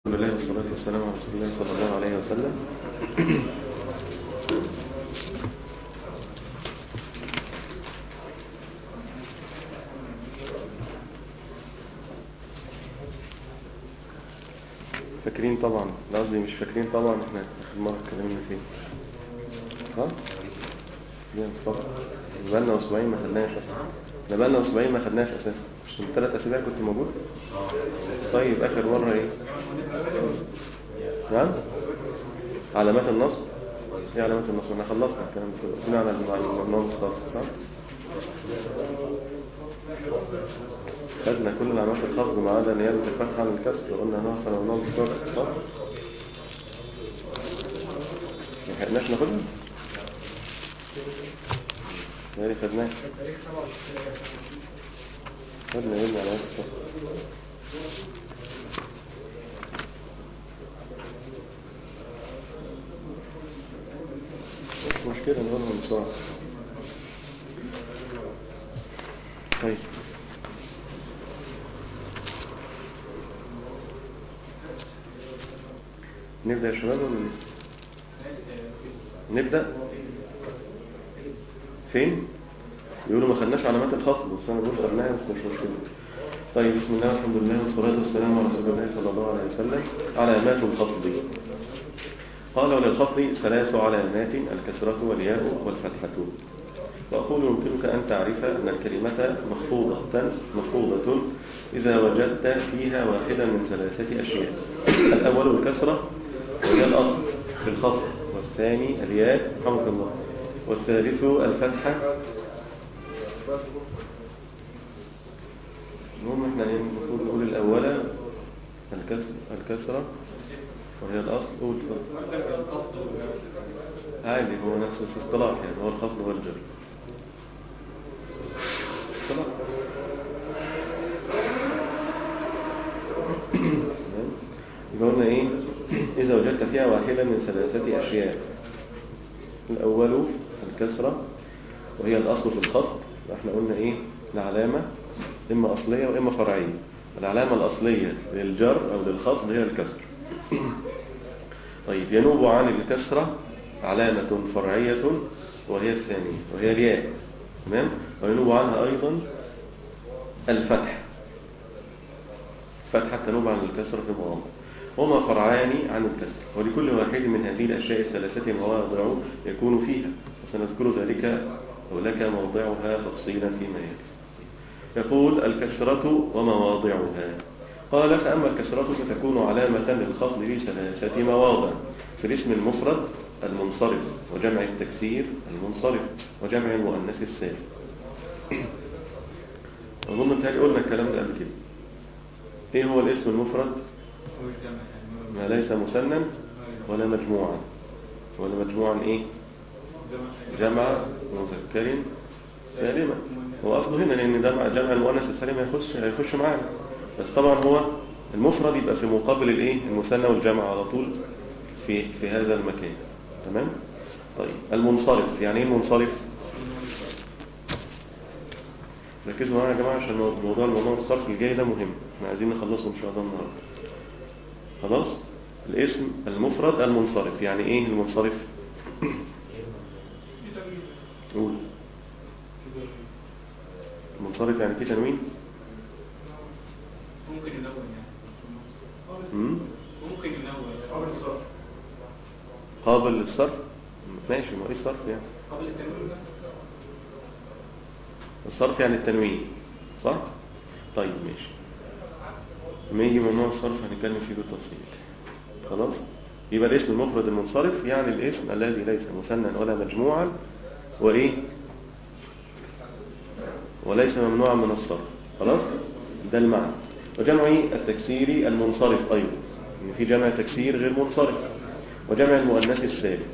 الحمد لله والصلاة والسلام على رسول الله صلى الله عليه وسلم فاكرين طبعا لا قصدي مش فاكرين طبعا احنا اخر مرة اتكلمنا فين صح؟ ليه يا مصطفى بقالنا اسبوعين ما خدناش اساسا احنا بقالنا اسبوعين ما خدناش اساسا مش من ثلاث اسابيع كنت موجود طيب اخر مرة ايه نعم علامات النصب ايه علامات النصب احنا خلصنا الكلام ده كله قلنا على الممنوع الصرف صح خدنا كل علامات الخفض ما عدا نيابة الفتح عن الكسر وقلنا هنقف على ممنوع الصرف صح ما لحقناش ناخدها يعني خدناه خدنا ايه علامات الخفض مش مشكلة نقولهم بسرعة طيب نبدأ يا شباب ولا لسه نبدأ فين يقولوا ما خدناش علامات الخفض بس انا بقول خدناها بس مش مشكلة طيب بسم الله والحمد لله والصلاة والسلام على رسول الله صلى الله عليه وسلم علامات الخفض قال وللخفض ثلاث علامات الكسرة والياء والفتحة وأقول يمكنك أن تعرف أن الكلمة مخفوضة مخفوضة إذا وجدت فيها واحدا من ثلاثة أشياء الأول الكسرة وهي الأصل في الخفض والثاني الياء رحمك الله والثالث الفتحة المهم احنا المفروض نقول الأولى الكسر الكسرة وهي الأصل قول عادي هو نفس الاصطلاح يعني هو الخفض والجر اصطلاح يبقى قلنا ايه إذا وجدت فيها واحدة من ثلاثة أشياء الأول الكسرة وهي الأصل في الخفض احنا قلنا ايه العلامة إما أصلية وإما فرعية العلامة الأصلية للجر أو للخفض هي الكسر طيب ينوب عن الكسرة علامة فرعية وهي الثانية وهي الياء تمام وينوب عنها أيضا الفتح فتحة تنوب عن الكسرة في مواضع هما فرعان عن الكسر ولكل واحد من هذه الأشياء الثلاثة مواضع يكون فيها وسنذكر ذلك ولك موضعها تفصيلا فيما يلي يقول الكسرة ومواضعها قال فأما الكسرة فتكون علامة للخفض في ثلاثة مواضع في الاسم المفرد المنصرف وجمع التكسير المنصرف وجمع المؤنث السالم أظن انتهي قلنا الكلام ده قبل كده ايه هو الاسم المفرد ما ليس مثنى ولا مجموعا ولا مجموعا ايه جمع مذكر سالما هو اصله هنا لان جمع جمع المؤنث السالم هيخش هيخش معانا بس طبعا هو المفرد يبقى في مقابل الايه المثنى والجمع على طول في في هذا المكان تمام طيب المنصرف يعني ايه المنصرف ركزوا معايا يا جماعه عشان موضوع الموضوع الصرف الجاي ده مهم احنا عايزين نخلصه ان شاء الله النهارده خلاص الاسم المفرد المنصرف يعني ايه المنصرف قول المنصرف يعني في تنوين ممكن ينوع يعني ممكن ينوع قبل الصرف قابل للصرف ماشي ما ايه الصرف يعني قبل التنوين ده الصرف يعني التنوين صح طيب ماشي لما يجي ممنوع الصرف هنتكلم فيه بالتفصيل خلاص يبقى الاسم المفرد المنصرف يعني الاسم الذي ليس مثنى ولا مجموعا وايه وليس ممنوعا من الصرف خلاص ده المعنى وجمع التكسير المنصرف أيضا يعني في جمع تكسير غير منصرف وجمع المؤنث السالم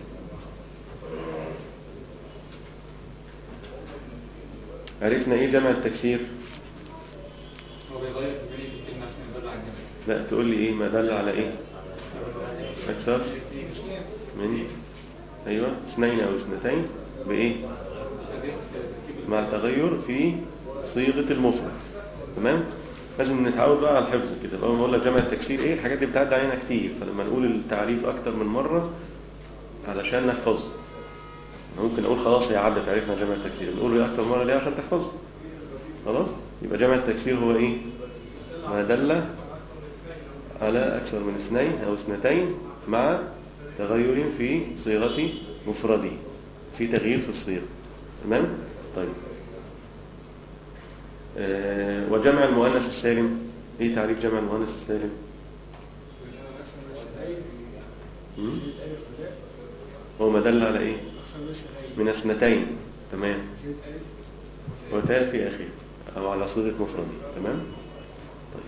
عرفنا ايه جمع التكسير هو بيغير في بنية الكلمة عشان يدل على الجمع لا تقول لي ايه ما دل على ايه اكثر من ايوه اثنين او اثنتين بايه مع التغير في صيغة المفرد تمام لازم نتعود بقى على الحفظ كده اول ما اقول لك جمع التكسير ايه الحاجات دي بتعدي علينا كتير فلما نقول التعريف اكتر من مره علشان نحفظه ممكن اقول خلاص هي عدت عرفنا جمع التكسير نقول اكتر مره ليه عشان تحفظه خلاص يبقى جمع التكسير هو ايه ما دل على اكثر من اثنين او اثنتين مع تغير في صيغه مفرده في تغيير في الصيغه تمام طيب آه وجمع المؤنث السالم ايه تعريف جمع المؤنث السالم مم؟ هو ما دل على ايه من اثنتين تمام وتاء في اخره او على صيغه مفرد تمام طيب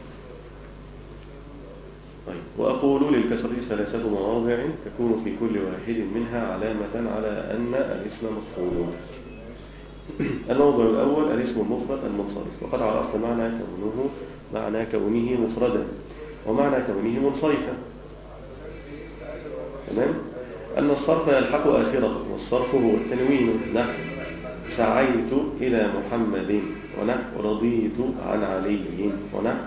طيب واقول للكسر ثلاثه مواضع تكون في كل واحد منها علامه على ان الاسم مفعول الموضع الأول الاسم المفرد المنصرف وقد عرفت معنى كونه معنى كونه مفردا ومعنى كونه منصرفا تمام أن الصرف يلحق آخره والصرف هو التنوين نحو سعيت إلى محمد ونحو رضيت عن علي ونحو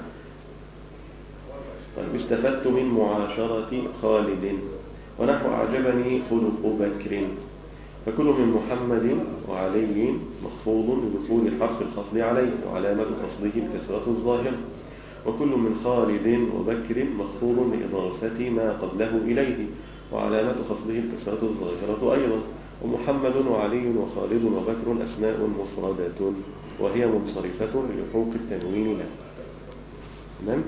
طيب استفدت من معاشرة خالد ونحو أعجبني خلق بكر فكل من محمد وعلي مخفوض لدخول حرف الخفض عليه وعلامة خفضه الكسرة الظاهرة وكل من خالد وبكر مخفوض لإضافة ما قبله إليه وعلامة خفضه الكسرة الظاهرة أيضا ومحمد وعلي وخالد وبكر أسماء مفردة وهي منصرفة للحوق التنوين له تمام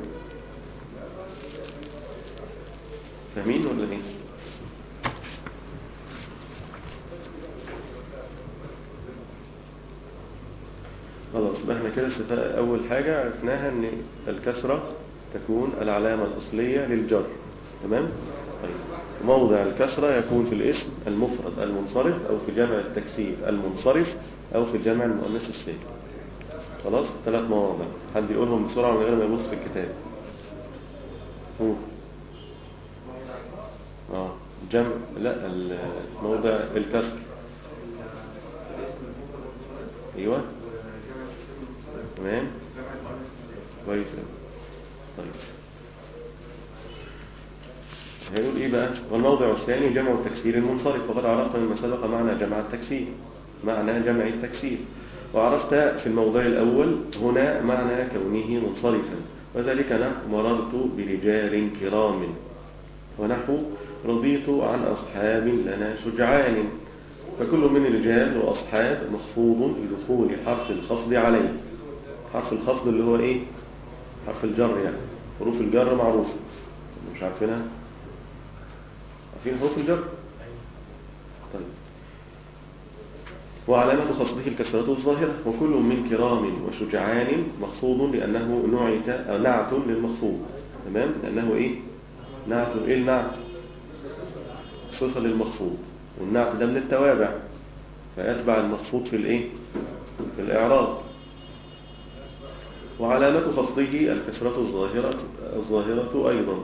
فاهمين ولا ايه خلاص احنا كده استفاء اول حاجة عرفناها ان الكسرة تكون العلامة الاصلية للجر تمام طيب موضع الكسرة يكون في الاسم المفرد المنصرف او في جمع التكسير المنصرف او في جمع المؤنث السالم خلاص ثلاث مواضع حد يقولهم بسرعة من غير ما يبص في الكتاب هو اه جمع لا موضع الكسر ايوه تمام كويس طيب هيقول ايه بقى والموضع الثاني جمع التكسير المنصرف وقد عرفت مما سبق معنى جمع التكسير معنى جمع التكسير وعرفت في الموضع الأول هنا معنى كونه منصرفا وذلك نحو مررت برجال كرام ونحو رضيت عن أصحاب لنا شجعان فكل من الرجال وأصحاب مخفوض لدخول حرف الخفض عليه حرف الخفض اللي هو ايه حرف الجر يعني حروف الجر معروفة مش عارفينها عارفين حروف الجر طيب وعلامة خفضه الكسرة الظاهرة وكل من كرام وشجعان مخفوض لأنه نعت أو نعت للمخفوض تمام لأنه إيه نعت إيه النعت صفة للمخفوض والنعت ده من التوابع فيتبع المخفوض في الإيه في الإعراب وعلامة خفضه الكسرة الظاهرة الظاهرة أيضا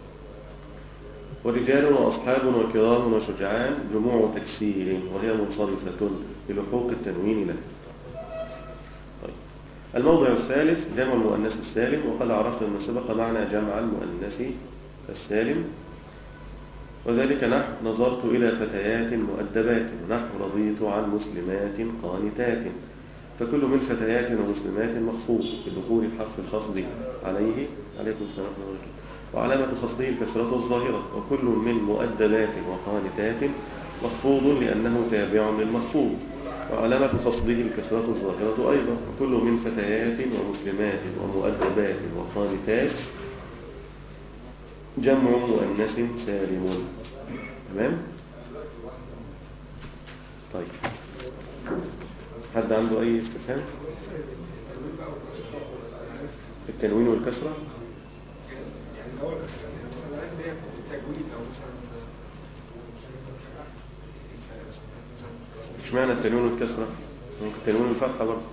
ورجال وأصحاب وكرام وشجعان جموع تكسير وهي منصرفة بلحوق التنوين له طيب. الموضع الثالث جمع المؤنث السالم وقد عرفت من سبق معنى جمع المؤنث السالم وذلك نحو نظرت إلى فتيات مؤدبات نحو رضيت عن مسلمات قانتات فكل من فتيات ومسلمات مخفوض بدخول حرف الخفض عليه عليكم السلام ورحمة الله وعلامة خفضه الكسرة الظاهرة وكل من مؤدبات وقانتات مخفوض لأنه تابع للمخفوض وعلامة خفضه الكسرة الظاهرة أيضا وكل من فتيات ومسلمات ومؤدبات وقانتات جمع مؤنث سالم تمام طيب حد عنده أي استفهام التنوين والكسرة مش معنى التنوين والكسرة ممكن التنوين والفتحة برضه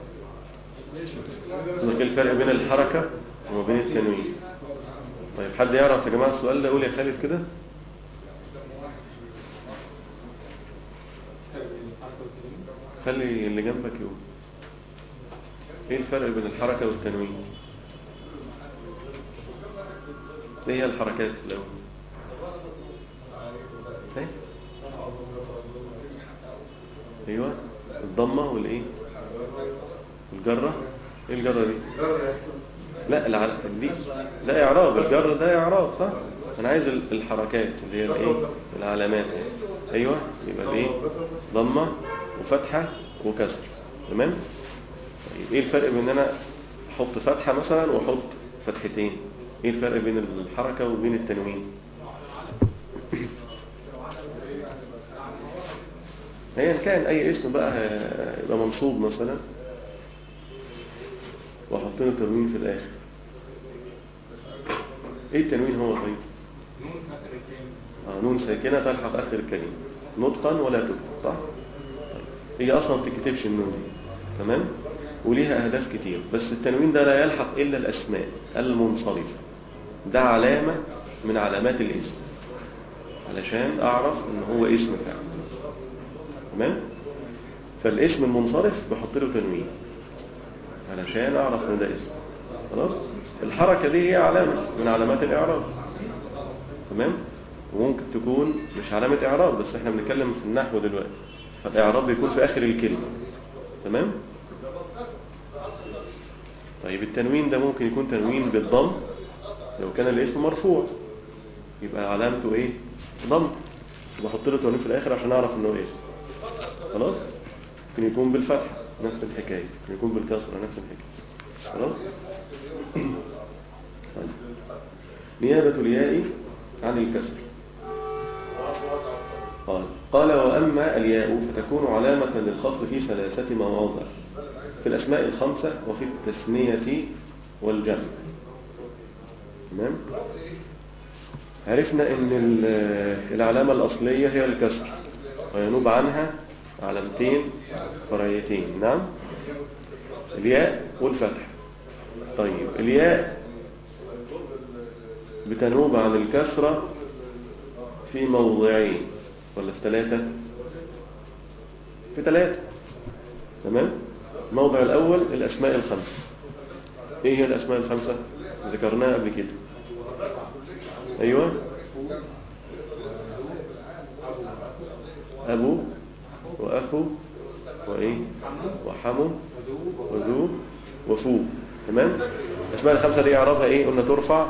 ايه الفرق بين الحركة وما بين التنوين طيب حد يعرف يا جماعة السؤال ده قول يا خالد كده خلي اللي جنبك يقول ايه الفرق بين الحركة والتنوين ايه هي الحركات لو ايه ايوه الضمه والايه الجره ايه الجره دي لا الع... دي ده اعراب الجر ده اعراب صح انا عايز ال- الحركات اللي هي الايه العلامات ايوه يبقى ايه ضمه وفتحه وكسر تمام طيب ايه الفرق بين ان انا احط فتحه مثلا واحط فتحتين ايه الفرق بين الحركه وبين التنوين ايا كان اي اسم بقى ه- يبقى منصوب مثلا واحط له تنوين في الاخر ايه التنوين هو طيب نون في اخر الكلمه آه نون ساكنه تلحق اخر الكلمه نطقا ولا تكتب صح طيب. هي اصلا ما بتتكتبش النون دي تمام وليها اهداف كتير بس التنوين ده لا يلحق الا الاسماء المنصرفه ده علامه من علامات الاسم علشان اعرف ان هو اسم فعلا تمام فالاسم المنصرف بحط له تنوين علشان اعرف ان ده اسم خلاص الحركه دي هي علامه من علامات الاعراب تمام وممكن تكون مش علامه اعراب بس احنا بنتكلم في النحو دلوقتي فالاعراب بيكون في اخر الكلمه تمام طيب التنوين ده ممكن يكون تنوين بالضم لو كان الاسم مرفوع يبقى علامته ايه ضم بس بحط له تنوين في الاخر عشان اعرف انه اسم خلاص ممكن يكون بالفتح نفس الحكايه ممكن يكون بالكسره نفس الحكايه خلاص طيب. نيابه الياء عن الكسر قال قال وأما الياء فتكون علامة للخفض في ثلاثة مواضع في الأسماء الخمسة وفي التثنية والجمع تمام عرفنا ان ال- العلامة الأصلية هي الكسر وينوب عنها علامتين فرعيتين نعم الياء والفتح طيب الياء بتنوب عن الكسرة في موضعين ولا في ثلاثة في ثلاثة تمام الموضع الأول الأسماء الخمسة إيه هي الأسماء الخمسة ذكرناها قبل كده أيوة أبو وأخو وإيه وحمو وذو وفو تمام الأسماء الخمسة دي إعرابها إيه قلنا ترفع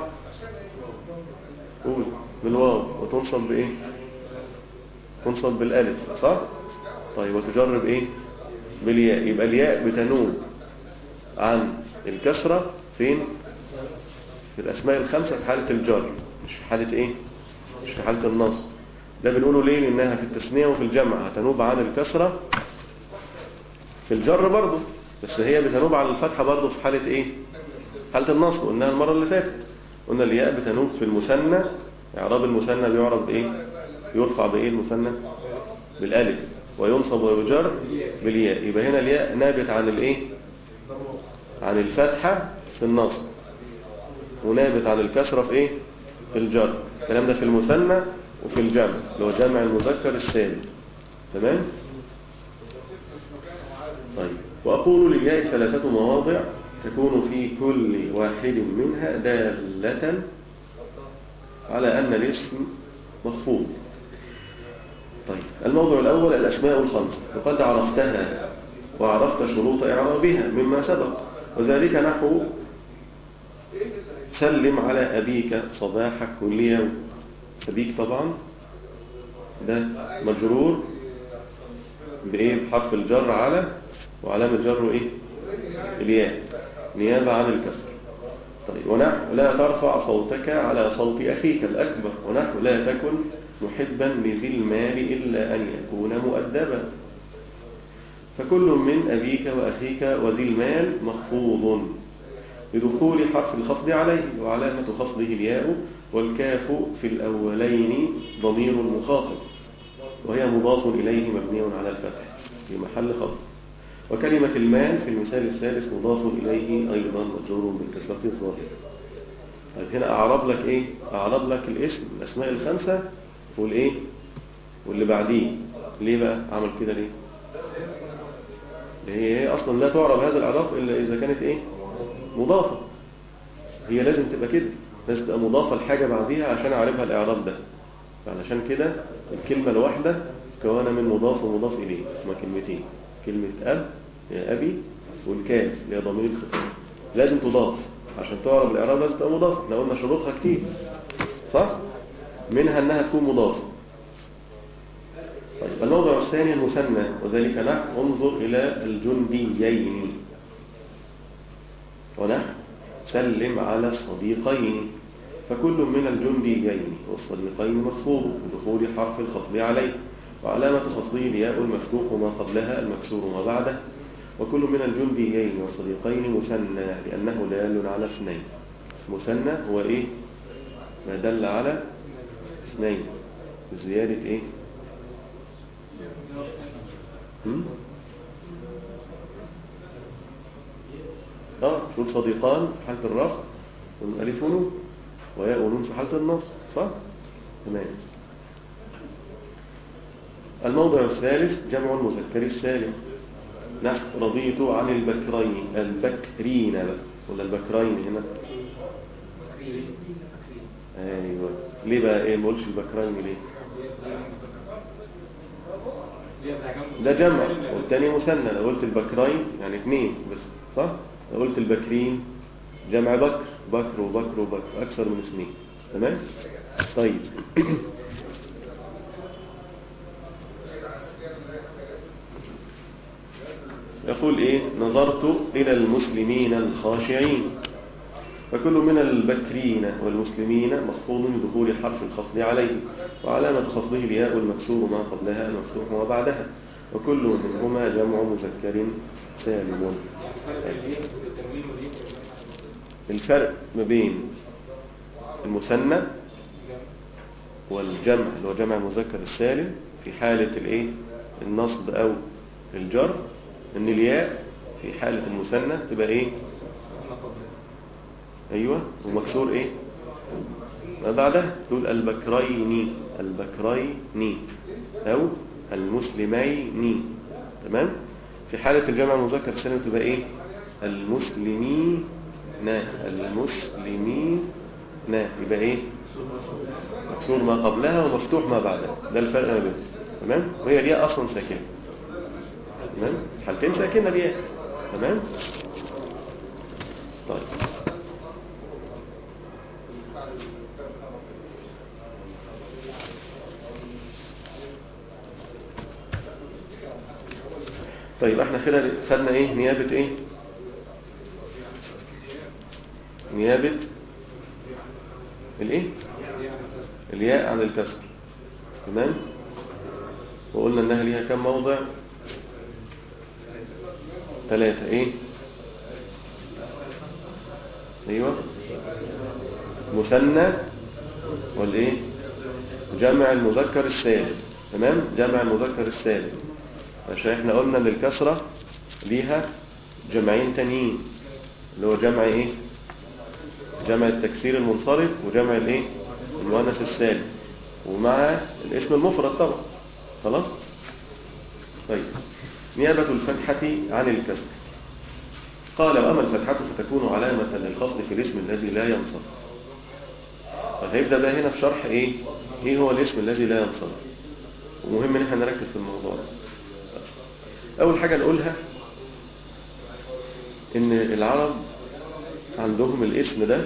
قول بالواو وتنصب بإيه تنصب بالالف صح طيب وتجرب ايه بالياء يبقى الياء بتنوب عن الكسرة فين في الاسماء الخمسة في حالة الجر مش في حالة ايه مش في حالة النصب ده بنقوله ليه لانها في التثنية وفي الجمع هتنوب عن الكسرة في الجر برضه بس هي بتنوب عن الفتحة برضه في حالة ايه حالة النصب قلناها المرة اللي فاتت قلنا الياء بتنوب في المثنى اعراب المثنى بيعرب بايه يرفع بايه المثنى بالالف وينصب ويجر بالياء يبقى هنا الياء نابت عن الايه عن الفتحة في النصب ونابت عن الكسرة في ايه في الجر الكلام ده في المثنى وفي الجمع اللي هو جمع المذكر السالم تمام طيب وأقول للياء ثلاثة مواضع تكون في كل واحد منها دالة على أن الاسم مخفوض طيب الموضوع الأول الأسماء الخمسة وقد عرفتها وعرفت شروط إعرابها مما سبق وذلك نحو سلم على أبيك صباحك كل يوم أبيك طبعا ده مجرور بإيه بحرف الجر على وعلامة جره إيه الياء نيابة عن الكسر طيب ونحو لا ترفع صوتك على صوت أخيك الأكبر ونحو لا تكن محبا لذي المال إلا أن يكون مؤدبا فكل من أبيك وأخيك وذي المال مخفوض لدخول حرف الخفض عليه وعلامة خفضه الياء والكاف في الأولين ضمير مخاطب وهي مضاف إليه مبني على الفتح في محل خفض وكلمة المال في المثال الثالث مضاف إليه أيضا مجرور بالكسرة الظاهرة طيب هنا أعرب لك إيه أعرب لك الاسم الأسماء الخمسة والإيه واللي بعديه ليه بقى عمل كده ليه هي هي أصلا لا تعرب هذا الإعراب إلا إذا كانت إيه مضافة هي لازم تبقى كده لازم تبقى مضافة لحاجة بعديها عشان أعرفها الإعراب ده فعلشان كده الكلمة الواحدة كونها من مضاف ومضاف إليه هما كلمتين كلمة أب يا أبي والكاف اللي هي ضمير الخطاب لازم تضاف عشان تعرف الإعراب لازم تبقى مضافة احنا قلنا شروطها كتير صح؟ منها أنها تكون مضافة طيب الموضوع الثاني المثنى وذلك نحو انظر إلى الجنديين ونحو سلم على الصديقين فكل من الجنديين والصديقين مخفوض بدخول حرف الخفض عليه وعلامة خفضه الياء المفتوح ما قبلها المكسور ما بعده وكل من الجنديين والصديقين مثنى لأنه دال على اثنين مثنى هو إيه ما دل على اثنين زيادة إيه هم؟ اه تقول صديقان في حالة الرفع والألف ونون وياء ونون في حالة النصب صح؟ تمام الموضع الثالث جمع المذكر السالم نحو رضيت عن البكرين البكرين بقى ولا البكرين هنا ايوه ليه بقى ايه ما قلتش البكرين ليه ده جمع والتاني مثنى لو قلت البكرين يعني اثنين بس صح لو قلت البكرين جمع بكر بكر وبكر وبكر اكثر من اثنين تمام طيب يقول ايه نظرت الى المسلمين الخاشعين فكل من البكرين والمسلمين مخفوض بدخول حرف الخفض عليه وعلامة خفضه الياء المكسور ما قبلها المفتوح ما بعدها وكل منهما جمع مذكر سالم الفرق ما بين المثنى والجمع اللي هو جمع المذكر السالم في حالة الايه النصب او الجر ان الياء في حالة المثنى تبقى ايه ايوه ومكسور ايه ما بعدها تقول البكرين البكرين او المسلمين تمام في حالة الجمع المذكر السالم تبقى ايه المسلمين المسلمين يبقى ايه مكسور ما قبلها ومفتوح ما بعدها ده الفرق ما بينهم تمام وهي الياء اصلا ساكنه تمام حالتين ساكنه الياء تمام طيب طيب احنا كده خدنا ايه نيابة ايه نيابة الايه الياء عن الكسر تمام وقلنا انها ليها كم موضع ثلاثة ايه ايوه مثنى والايه جمع المذكر السالم تمام جمع المذكر السالم عشان احنا قلنا ان الكسرة ليها جمعين تانيين اللي هو جمع ايه جمع التكسير المنصرف وجمع الايه المؤنث السالم ومع الاسم المفرد طبعا خلاص طيب نيابة الفتحة عن الكسر قال وأما الفتحة فتكون علامة للخفض في الاسم الذي لا ينصب فهيبدأ بقى هنا في شرح ايه ايه هو الاسم الذي لا ينصب ومهم ان احنا نركز في الموضوع ده اول حاجة نقولها ان العرب عندهم الاسم ده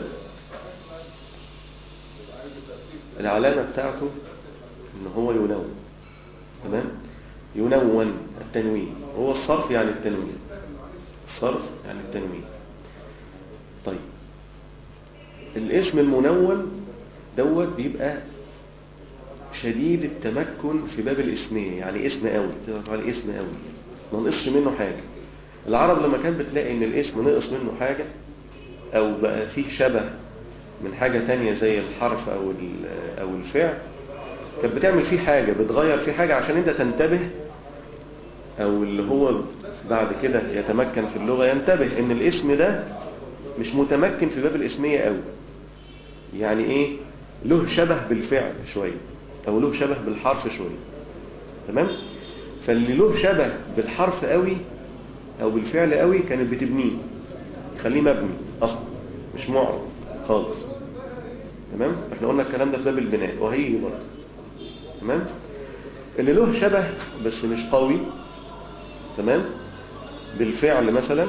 العلامة بتاعته ان هو ينون تمام ينون التنوين هو الصرف يعني التنوين الصرف يعني التنوين طيب الاسم المنون دوت بيبقى شديد التمكن في باب الاسمية يعني اسم قوي تعرف على اسم قوي ما نقصش منه حاجة العرب لما كانت بتلاقي ان الاسم نقص منه حاجة او بقى فيه شبه من حاجة تانية زي الحرف او او الفعل كانت بتعمل فيه حاجة بتغير فيه حاجة عشان انت تنتبه او اللي هو بعد كده يتمكن في اللغة ينتبه ان الاسم ده مش متمكن في باب الاسمية قوي يعني ايه له شبه بالفعل شوية او له شبه بالحرف شوية تمام فاللي له شبه بالحرف قوي او بالفعل قوي كانت بتبنيه تخليه مبني اصلا مش معرض خالص تمام احنا قلنا الكلام ده في باب البناء وهيجي برضه تمام اللي له شبه بس مش قوي تمام بالفعل مثلا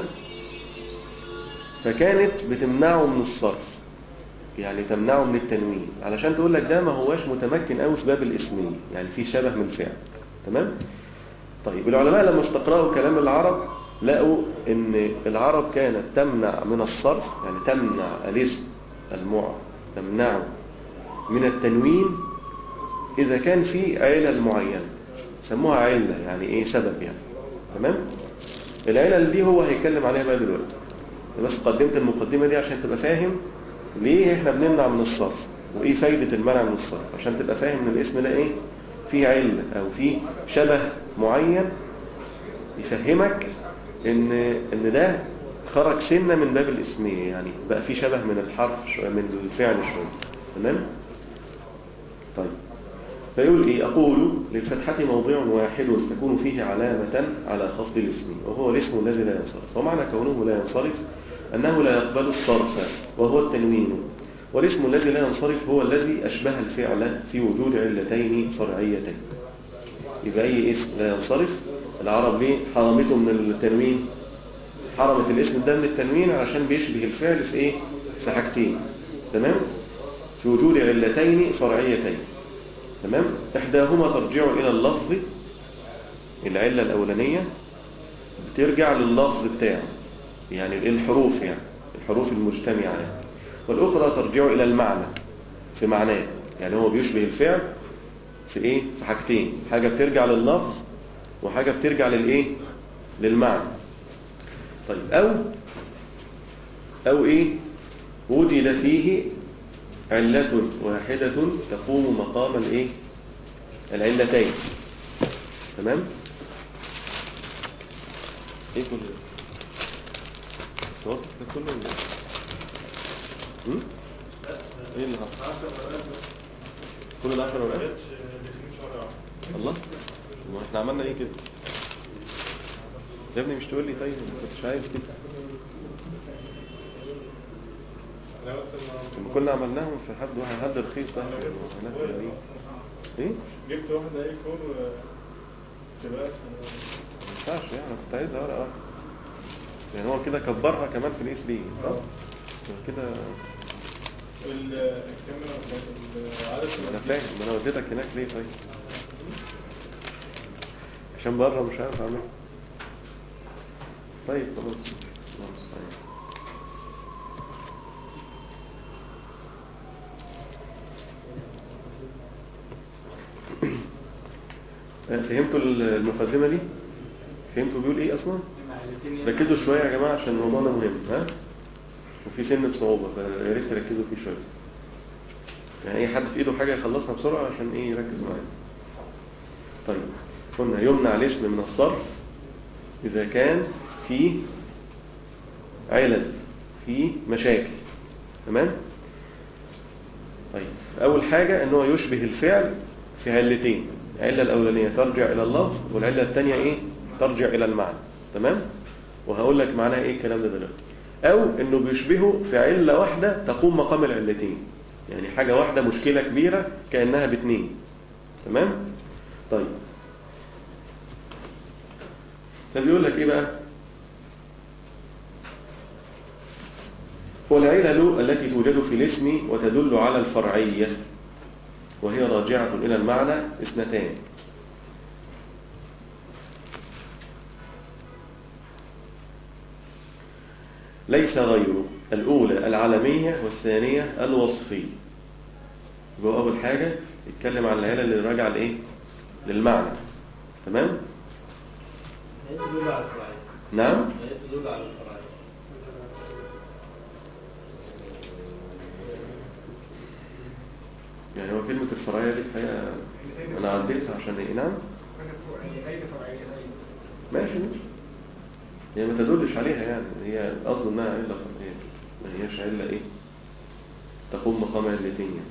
فكانت بتمنعه من الصرف يعني تمنعه من التنوين علشان تقول لك ده ما هواش متمكن قوي في باب الاسمية يعني في شبه من الفعل تمام طيب العلماء لما استقرأوا كلام العرب لقوا ان العرب كانت تمنع من الصرف يعني تمنع الاسم المعرب تمنعه من التنوين اذا كان في علل معينة سموها علة يعني ايه سبب يعني تمام العلل دي هو هيتكلم عليها بقى دلوقتي بس قدمت المقدمة دي عشان تبقى فاهم ليه احنا بنمنع من الصرف وايه فايدة المنع من الصرف عشان تبقى فاهم ان الاسم ده ايه فيه علة او فيه شبه معين يفهمك ان ان ده خرج سنة من باب الاسمية يعني بقى فيه شبه من الحرف شوية من الفعل شوية تمام طيب فيقول ايه اقول للفتحة موضع واحد تكون فيه علامة على خفض الاسم وهو الاسم الذي لا ينصرف ومعنى كونه لا ينصرف أنه لا يقبل الصرف وهو التنوين والاسم الذي لا ينصرف هو الذي أشبه الفعل في وجود علتين فرعيتين يبقى أي اسم لا ينصرف العرب ليه حرمته من التنوين حرمت الاسم ده من التنوين عشان بيشبه الفعل في ايه في حاجتين تمام في وجود علتين فرعيتين تمام إحداهما ترجع إلى اللفظ العلة الأولانية بترجع لللفظ بتاعه يعني الحروف يعني الحروف المجتمعة يعني. والأخرى ترجع إلى المعنى في معناه يعني هو بيشبه الفعل في إيه في حاجتين حاجة بترجع لللفظ وحاجة بترجع للإيه للمعنى طيب أو أو إيه وجد فيه علة واحدة تقوم مقام الإيه العلتين تمام إيه كل ده صوت ده كله ولا إيه؟ هم؟ ايه اللي حصل كل العشر ورقات الله ما احنا عملنا ايه كده يا ابني مش تقول لي طيب ما كنتش عايز كده لما كنا عملناهم في حد واحد حد رخيص احسن هناك غاليين ايه جبت واحدة ايه كور شباب ما ينفعش يعني انا كنت عايزها ورقه واحده يعني هو كده كبرها كمان في الاس بي صح كده والكاميرا العدد انا فاهم ما انا وديتك هناك ليه طيب عشان بره مش عارف اعمل طيب خلاص الله المستعان فهمتوا المقدمة دي فهمتوا بيقول ايه اصلا ركزوا شوية يا جماعة عشان الموضوع ده مهم ها وفي سنة صعوبة فيا ريت تركزوا فيه شوية يعني اي حد في ايده حاجة يخلصها بسرعة عشان ايه يركز معايا طيب قلنا يمنع الاسم من الصرف اذا كان في علل في مشاكل تمام طيب اول حاجة ان هو يشبه الفعل في علتين العلة الاولانية ترجع الى اللفظ والعلة الثانية ايه ترجع الى المعنى تمام وهقول لك معناها ايه الكلام ده دلوقتي او انه بيشبهه في علة واحدة تقوم مقام العلتين يعني حاجة واحدة مشكلة كبيرة كأنها باتنين تمام طيب فبيقول لك ايه بقى والعلل التي توجد في الاسم وتدل على الفرعية وهي راجعة إلى المعنى اثنتان ليس غيره الأولى العالمية والثانية الوصفية يبقى أول حاجة يتكلم عن العلل اللي راجعة لإيه للمعنى تمام يدل على الفرعية نعم يدل على الفرعية يعني هو كلمة الفرعية دي الحقيقة أنا عديتها عشان إيه نعم ماشي ماشي هي ما تدلش عليها يعني هي قصد انها علة فرعية ما هيش علة ايه تقوم مقام علتين يعني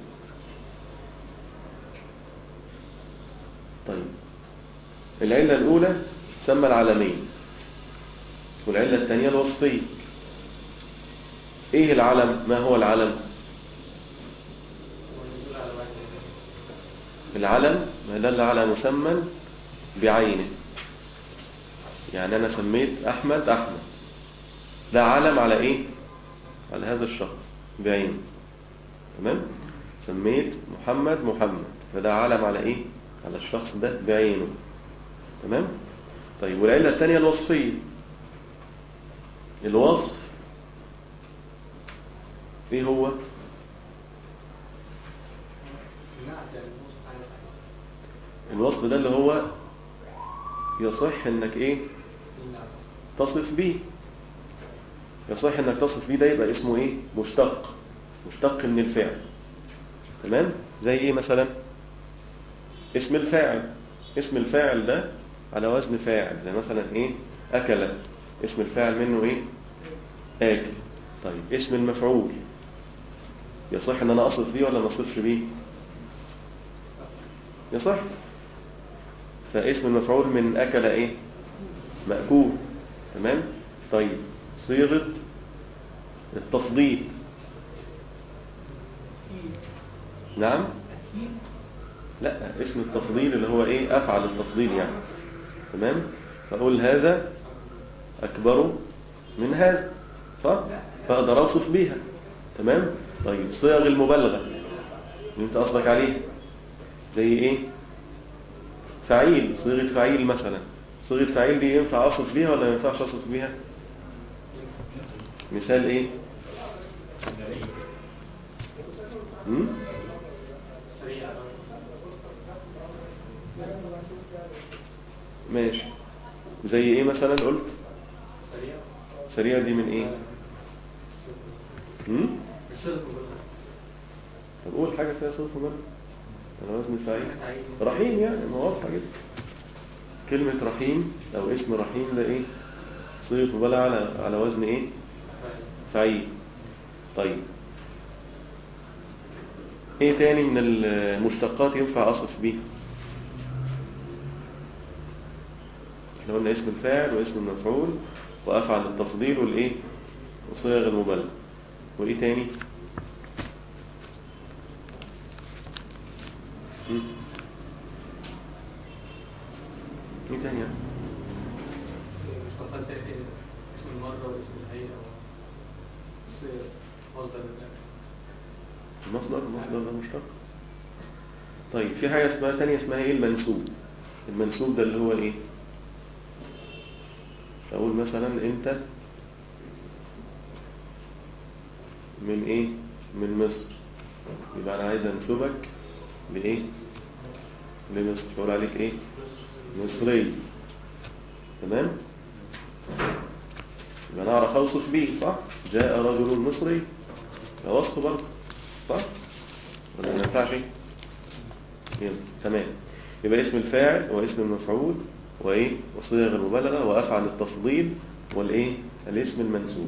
طيب العلة الأولى تسمى العالمية والعلة الثانية الوصفية ايه العلم ما هو العلم العلم ما دل على مسمى بعينه يعني أنا سميت أحمد أحمد ده علم على إيه على هذا الشخص بعينه تمام سميت محمد محمد فده علم على إيه على الشخص ده بعينه تمام طيب والعلة الثانية الوصفية الوصف ايه هو الوصف ده اللي هو يصح انك ايه تصف بيه يصح انك تصف بيه ده يبقى اسمه ايه مشتق مشتق من الفعل تمام زي ايه مثلا اسم الفاعل اسم الفاعل ده على وزن فاعل زي مثلا ايه اكل اسم الفاعل منه ايه اكل طيب اسم المفعول يصح ان انا اصف بيه ولا ما اصفش بيه يصح فاسم المفعول من اكل ايه مأكول تمام طيب صيغة التفضيل نعم لا اسم التفضيل اللي هو ايه افعل التفضيل يعني تمام فاقول هذا اكبر من هذا صح فاقدر اوصف بيها تمام طيب صيغ المبالغه اللي انت قصدك عليه زي ايه فعيل صيغه فعيل مثلا صيغه فعيل دي ينفع اصف بيها ولا ما ينفعش اصف بيها مثال ايه امم ماشي زي ايه مثلا قلت سريع سريع دي من ايه امم الصدق طب قول حاجه فيها صرف مبالغه على وزن فاعل رحيم يعني ما واضحه جدا كلمه رحيم او اسم رحيم ده ايه صيغه مبالغه على على وزن ايه فعيل طيب ايه تاني من المشتقات ينفع اصف بيه احنا قلنا اسم الفاعل واسم المفعول وافعل التفضيل والايه وصيغ المبالغه وايه تاني مم. ايه تاني يعني؟ مشتقات تأتي اسم المرة واسم الهيئة وصيغ مصدر الأكل المصدر المصدر ده مشتق طيب في حاجة اسمها تانية اسمها ايه المنسوب المنسوب ده اللي هو ايه اقول مثلا انت من ايه من مصر يبقى انا عايز انسبك لايه لمصر اقول عليك ايه مصري تمام يبقى انا اعرف اوصف بيه صح جاء رجل مصري ده وصف برضه صح ولا ما ينفعش يلا تمام يبقى اسم الفاعل واسم المفعول وايه وصيغ المبالغه وافعل التفضيل والايه الاسم المنسوب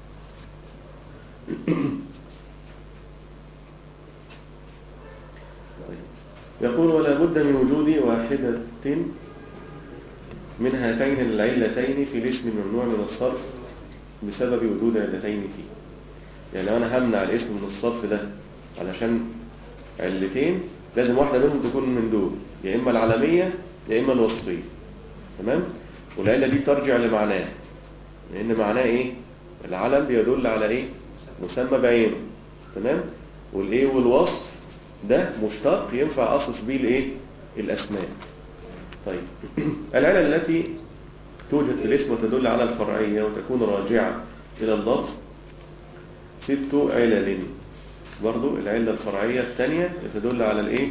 يقول ولا بد من وجود واحدة من هاتين العلتين في الاسم الممنوع من الصرف بسبب وجود علتين فيه يعني لو انا همنع الاسم من الصرف ده علشان علتين لازم واحدة منهم تكون من دول يا اما العالمية يا اما الوصفية تمام والعلة دي ترجع لمعناه لان معناه ايه العلم بيدل على ايه مسمى بعينه تمام والايه والوصف ده مشتق ينفع اصف بيه الايه الاسماء طيب العلة التي توجد في الاسم وتدل على الفرعية وتكون راجعة إلى اللفظ ست علل برضو العلة الفرعية الثانية تدل على الايه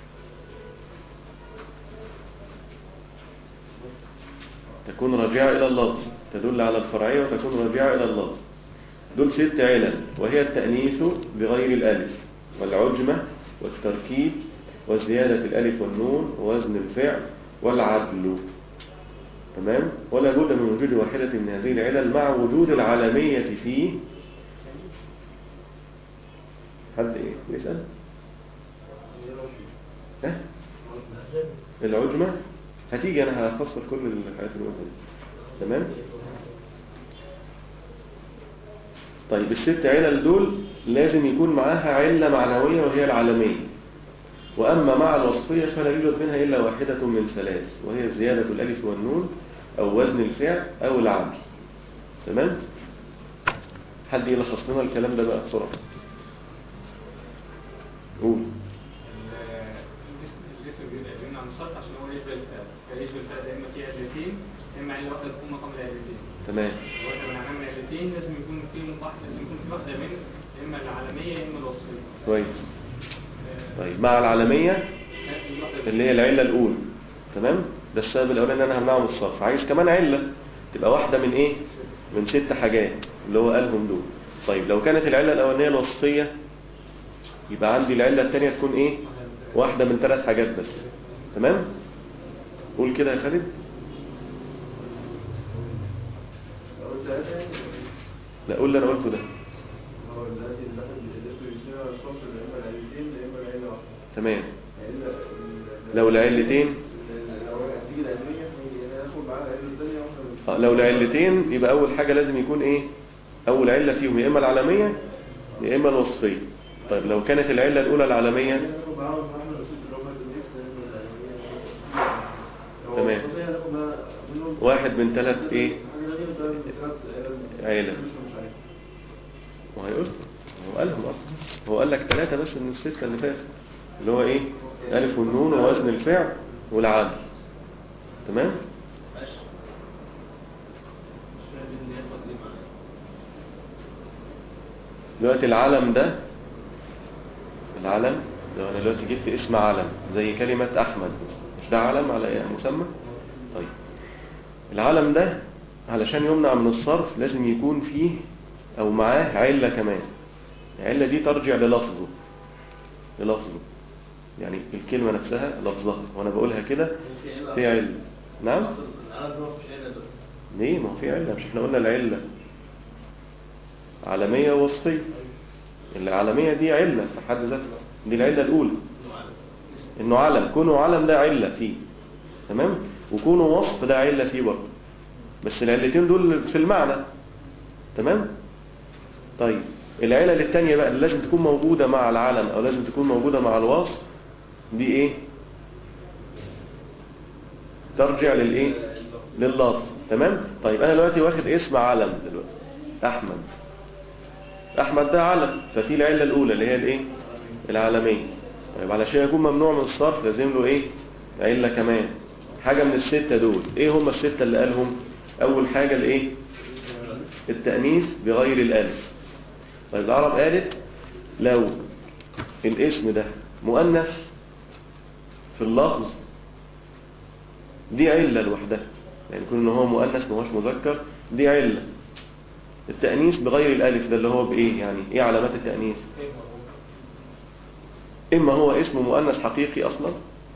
تكون راجعة إلى اللفظ تدل على الفرعية وتكون راجعة إلى اللفظ دول ست علل وهي التأنيث بغير الألف والعجمة والتركيب وزيادة الألف والنون ووزن الفعل والعدل تمام ولا بد من وجود واحدة من هذه العلل مع وجود العالمية فيه حد ايه بيسأل ها العجمة هتيجي انا هفصل كل الحاجات اللي قلتها دي. تمام طيب الست علل دول لازم يكون معاها علة معنوية وهي العالمية وأما مع الوصفية فلا يوجد منها إلا واحدة من ثلاث وهي زيادة الألف والنون أو وزن الفعل أو العدل تمام؟ حد يلخص لنا الكلام ده بقى بسرعة قول الاسم الاسم بيبقى بيمنع من الصرف عشان هو يشبه الفعل فيشبه الفعل يا اما في علتين يا اما عله واحده تكون مقام العلتين تمام واحنا بنعمل علتين لازم يكون في واحد لازم يكون في واحده من يا اما العالميه يا اما الوصفيه كويس آه، طيب مع العالمية الواحدة بس. اللي هي العلة الأولى تمام ده السبب الأولاني إن أنا همنعه من الصرف عايز كمان علة تبقى واحدة من إيه من ست حاجات اللي هو قالهم دول طيب لو كانت العلة الأولانية الوصفية يبقى عندي العلة الثانية تكون إيه واحدة من ثلاث حاجات بس تمام قول كده يا خالد أول ثلاثة لا قول اللي أنا قلته ده هو الذي الذي الاسم يشتغل على الصوت يا إما العيلتين يا إما العيلة واحدة تمام يعني ال- لو العلتين لو هتيجي العلمية هي- هناخد معاها العيلة الثانية واحدة آه، لو العلتين يبقى أول حاجة لازم يكون إيه أول علة فيهم يا إما العالمية يا إما الوصفية طيب لو كانت العلة الأولى العالمية هناخد معاها صاحبنا الست اللي هم الاسم يا إما العلمية لو تمام. الوصية هناخد معاها منهم واحد من ثلاث إيه حاجة ثانية مثلا ثلاث عيلة. لسه مش عارف. وهيقول هو قالهم اصلا هو قال لك ثلاثة بس من الستة اللي فاتت اللي هو ايه الف والنون ووزن الفعل والعدل تمام دلوقتي العلم ده العلم لو انا دلوقتي جبت اسم علم زي كلمة احمد مش ده علم على ايه مسمى طيب العلم ده علشان يمنع من الصرف لازم يكون فيه او معاه علة كمان العلة دي ترجع للفظه للفظه يعني الكلمة نفسها لفظها وانا بقولها كده في علة نعم ليه ما هو في علة مش احنا قلنا العلة عالمية ووصفية العالمية دي علة في حد ذاتها دي العلة الأولى إنه علم كونه علم ده علة فيه تمام وكونه وصف ده علة فيه برضه بس العلتين دول في المعنى تمام طيب العلل التانية بقى اللي لازم تكون موجودة مع العلم أو لازم تكون موجودة مع الوصف دي إيه ترجع للإيه لللفظ تمام طيب أنا دلوقتي واخد اسم علم دلوقتي أحمد أحمد ده علم ففي العلة الأولى اللي هي الإيه العالمية طيب علشان يكون ممنوع من الصرف لازم له إيه علة كمان حاجة من الستة دول إيه هم الستة اللي قالهم أول حاجة الإيه التأنيث بغير الألف طيب العرب قالت لو الاسم ده مؤنث في اللفظ دي علة لوحدها يعني يكون ان هو مؤنث ما هوش مذكر دي علة التأنيث بغير الألف ده اللي هو بإيه يعني إيه علامات التأنيث إما هو اسم مؤنث حقيقي أصلا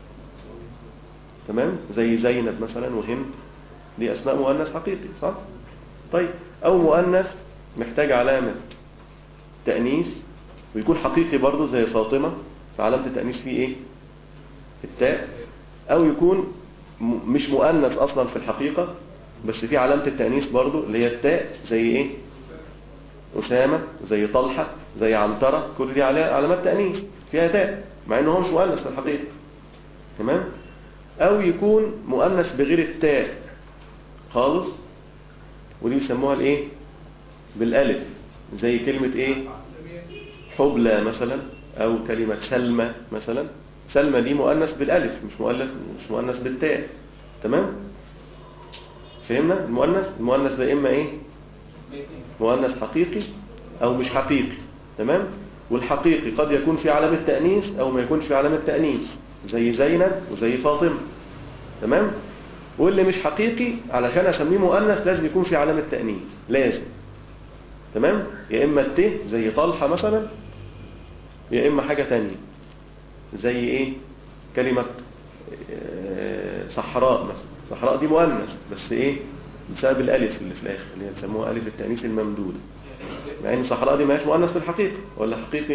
تمام زي زينب مثلا وهند دي أسماء مؤنث حقيقي صح طيب أو مؤنث محتاج علامة تأنيث ويكون حقيقي برضه زي فاطمة فعلامة التأنيث فيه إيه التاء أو يكون م- مش مؤنث أصلا في الحقيقة بس في علامة التأنيث برضه اللي هي التاء زي إيه أسامة زي طلحة زي عنترة كل دي عليها علامات تأنيث فيها تاء مع إنه هو مش مؤنث في الحقيقة تمام أو يكون مؤنث بغير التاء خالص ودي بيسموها الإيه بالألف زي كلمة إيه حبلى مثلا أو كلمة سلمى مثلا سلمى دي مؤنث بالألف مش مؤنث مش مؤنث بالتاء تمام فهمنا المؤنث المؤنث ده إما إيه مؤنث حقيقي أو مش حقيقي تمام والحقيقي قد يكون في علامة تأنيث أو ما يكونش في علامة تأنيث زي زينب وزي فاطمة تمام واللي مش حقيقي علشان أسميه مؤنث لازم يكون في علامة تأنيث لازم تمام يا إما الت زي طلحة مثلا يا إما حاجة تانية زي إيه كلمة آه، صحراء مثلا صحراء دي مؤنث بس إيه بسبب الألف اللي في الآخر اللي هي بيسموها ألف التأنيث الممدود مع إن صحراء دي ما هيش مؤنث في الحقيقة ولا حقيقي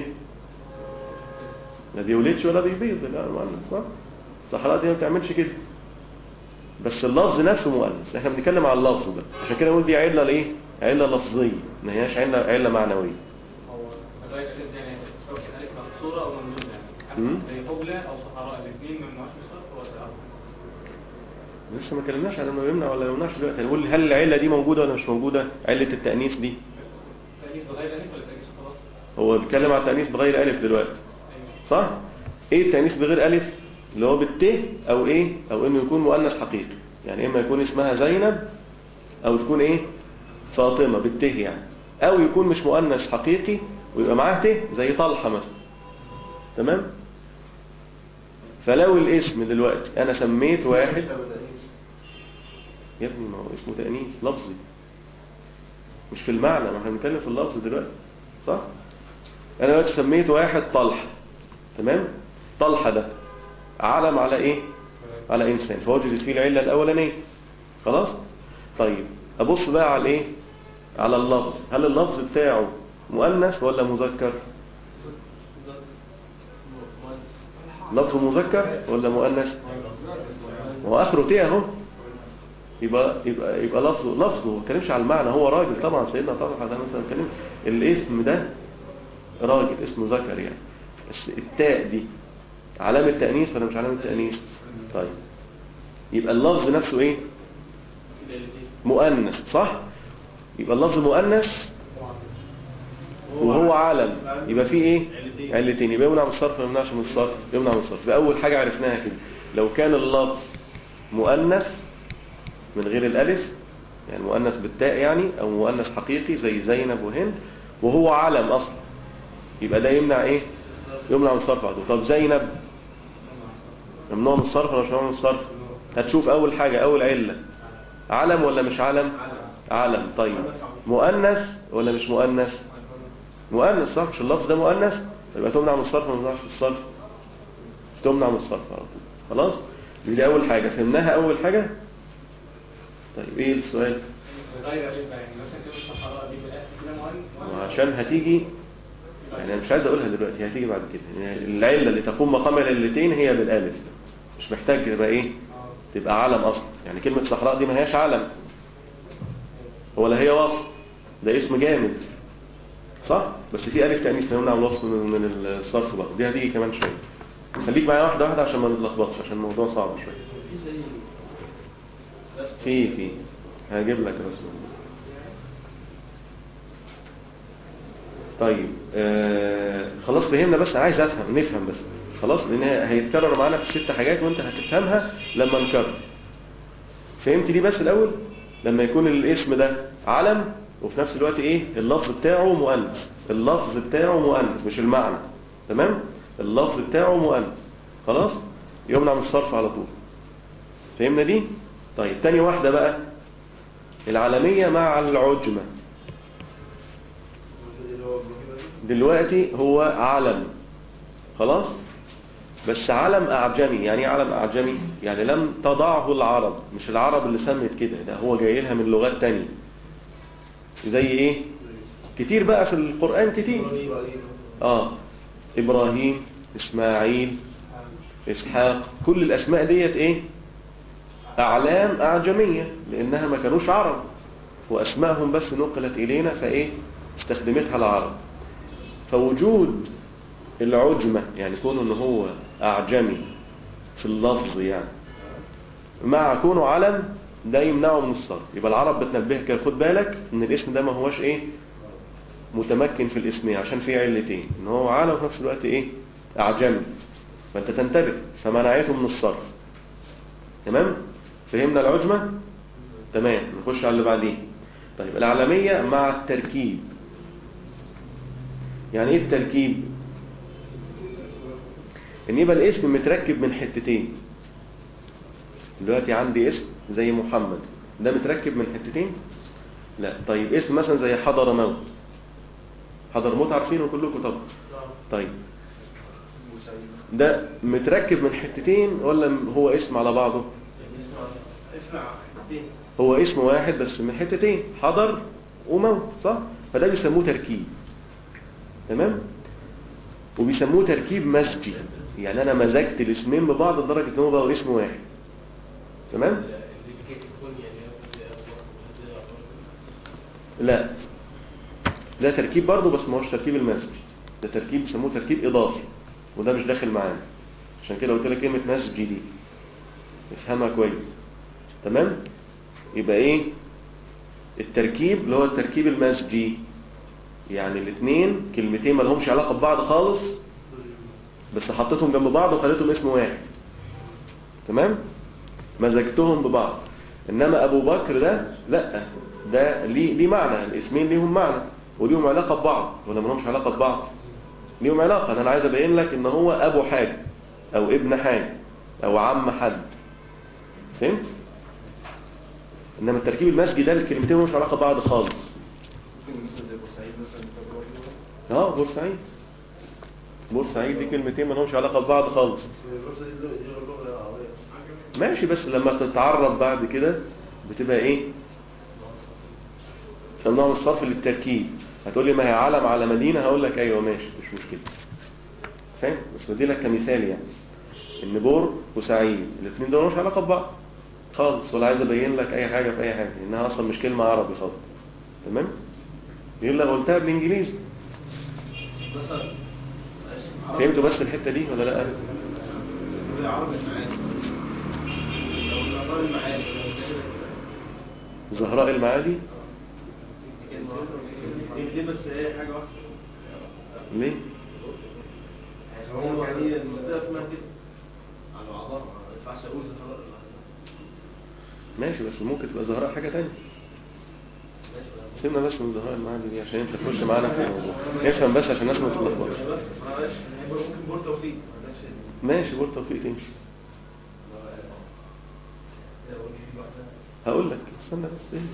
لا بيولدش ولا بيبيض لا مؤنث صح الصحراء دي ما بتعملش كده بس اللفظ نفسه مؤنث احنا بنتكلم على اللفظ ده عشان كده نقول دي علة لايه علة لفظية ما هياش علة علة معنوية هو لغايه كده يعني سواء كان الف مكسوره او ممدوده يعني مم. زي حبلى او صحراء الاثنين ما يمنعوش من الصرف ولا لا؟ لسه ما اتكلمناش على انه يمنع ولا ما يمنعش دلوقتي هنقول هل العله دي موجوده ولا مش موجوده عله التانيث دي تأنيث بغير الف ولا تأنيث خلاص؟ هو بيتكلم على التانيث بغير الف دلوقتي ايوه صح ايه التانيث بغير الف اللي هو بالت او ايه او انه يكون مؤنث حقيقي يعني اما يكون اسمها زينب او تكون ايه فاطمه بالت يعني او يكون مش مؤنث حقيقي ويبقى معاه ت زي طلحه مثلا تمام فلو الاسم دلوقتي انا سميت واحد يا ابني ما هو اسمه تانيث لفظي مش في المعنى ما احنا بنتكلم في اللفظ دلوقتي صح انا دلوقتي سميت واحد طلحه تمام طلحه ده علم على ايه على انسان فوجدت فيه العله الاولانيه خلاص طيب ابص بقى على ايه على اللفظ هل اللفظ بتاعه مؤنث ولا مذكر لفظ مذكر ولا مؤنث هو اخره تي اهو يبقى يبقى يبقى لفظه لفظه ما بتكلمش على المعنى هو راجل طبعا سيدنا طلحه ده مثلا بيتكلم الاسم ده راجل اسمه ذكر يعني بس التاء دي علامه تانيث ولا مش علامه تانيث طيب يبقى اللفظ نفسه ايه مؤنث صح يبقى اللفظ مؤنث وهو علم يبقى فيه ايه علتين يبقى يمنع من الصرف ولا ما يمنعش من الصرف يمنع من الصرف ده اول حاجه عرفناها كده لو كان اللفظ مؤنث من غير الالف يعني مؤنث بالتاء يعني او مؤنث حقيقي زي زينب وهند وهو علم اصلا يبقى ده يمنع ايه يمنع من الصرف على طول طب زينب ممنوع من الصرف ولا مش ممنوع من الصرف هتشوف اول حاجه اول عله علم ولا مش علم علم طيب مؤنث ولا مش مؤنث مؤنث صح مش اللفظ ده مؤنث يبقى تمنع من الصرف ولا ما تمنعش من الصرف تمنع من الصرف على طول خلاص دي, دي اول حاجه فهمناها اول حاجه طيب ايه السؤال غير الف يعني مثلا كده الصحراء دي بالالف كده مؤنث وعشان هتيجي يعني انا مش عايز اقولها دلوقتي هتيجي بعد كده يعني العله اللي تقوم مقام العلتين هي بالالف مش محتاج تبقى ايه تبقى علم اصلا يعني كلمه صحراء دي ما هياش علم ولا هي وصف ده اسم جامد صح بس في الف تانيث يمنع الوصف من من الصرف بقى دي هتيجي كمان شويه خليك معايا واحده واحده عشان ما نتلخبطش عشان الموضوع صعب شويه في زي في في هجيب لك رسم طيب آه خلاص فهمنا بس انا عايز افهم نفهم بس خلاص لان هي- هيتكرر معانا في ست حاجات وانت هتفهمها لما نكرر فهمت دي بس الاول لما يكون الاسم ده علم وفي نفس الوقت ايه اللفظ بتاعه مؤنث اللفظ بتاعه مؤنث مش المعنى تمام اللفظ بتاعه مؤنث خلاص يمنع من الصرف على طول فهمنا دي طيب تاني واحدة بقى العالمية مع العجمة اللي هو ابراهيم ده. دلوقتي هو علم خلاص بس علم أعجمي يعني ايه علم أعجمي يعني لم تضعه العرب مش العرب اللي سمت كده ده هو جاي لها من لغات تانية زي ايه كتير بقى في القرآن كتير ابراهيم عليه. اه إبراهيم إسماعيل إسحاق كل الأسماء ديت إيه أعلام أعجمية لأنها ما كانوش عرب وأسمائهم بس نقلت إلينا فإيه استخدمتها العرب فوجود العجمة يعني كونه إن هو أعجمي في اللفظ يعني مع كونه علم ده يمنعه من الصرف يبقى العرب بتنبهك كده خد بالك ان الاسم ده ما هوش ايه متمكن في الاسمية عشان فيه علتين ان هو عالم وفي نفس الوقت ايه اعجمي فانت تنتبه فمنعته من الصرف تمام فهمنا العجمة تمام نخش على اللي بعديه طيب العالمية مع التركيب يعني ايه التركيب ان يبقى الاسم متركب من حتتين دلوقتي عندي اسم زي محمد ده متركب من حتتين لا طيب اسم مثلا زي حضر موت حضر موت عارفينه كلكم طبعا طيب ده متركب من حتتين ولا هو اسم على بعضه اسمع حتتين هو اسم واحد بس من حتتين حضر وموت صح فده بيسموه تركيب تمام وبيسموه تركيب مزجي يعني انا مزجت الاسمين ببعض لدرجه ان هو بقوا اسم واحد تمام لا ده تركيب برضه بس ما هوش تركيب المزج ده تركيب بيسموه تركيب اضافي وده مش داخل معانا عشان كده قلت لك كلمة مسجي دي افهمها كويس تمام يبقى ايه التركيب اللي هو التركيب المسجي يعني الاثنين كلمتين ما لهمش علاقة ببعض خالص بس حطيتهم جنب بعض وخليتهم اسم واحد تمام مزجتهم ببعض انما ابو بكر ده لا ده ليه ليه معنى الاسمين ليهم معنى وليهم علاقة ببعض ولا ما لهمش علاقة ببعض ليهم علاقة انا عايز ابين لك ان هو ابو حاجة او ابن حاجة او عم حد فهمت انما التركيب المسجي ده الكلمتين مش علاقة ببعض خالص ممكن مثلا زي بورسعيد مثلا تجربة اه بورسعيد بورسعيد دي كلمتين ما لهمش علاقة ببعض خالص بورسعيد دي غير اللغة العربية ماشي بس لما تتعرب بعد كده بتبقى ايه سموها الصرف للتركيب هتقول لي ما هي علم على مدينة هقول لك ايوه ماشي مش مشكلة فاهم بس بدي لك كمثال يعني ان بور وسعيد الاثنين دول مش علاقة ببعض خالص ولا عايز ابين لك اي حاجة في اي حاجة انها اصلا مش كلمة عربي خالص تمام يقول لك قلتها بالانجليزي مثلا فهمتوا بس الحتة دي ولا لا عربي معاني لو الأمر المعاني زهراء المعادي دي بس هي حاجة واحدة ليه هو يعني المنطقة اسمها كده على بعضها ما ينفعش أقول زهراء ماشي بس ممكن تبقى زهراء حاجة تانية سيبنا بس من زهراء المعادي دي عشان انت تخش معانا في الموضوع افهم بس عشان الناس ما تتلخبطش بس معلش هيبقى ممكن بور توفيق ما عندكش ماشي بور توفيق تمشي هقول لك استنى بس ايه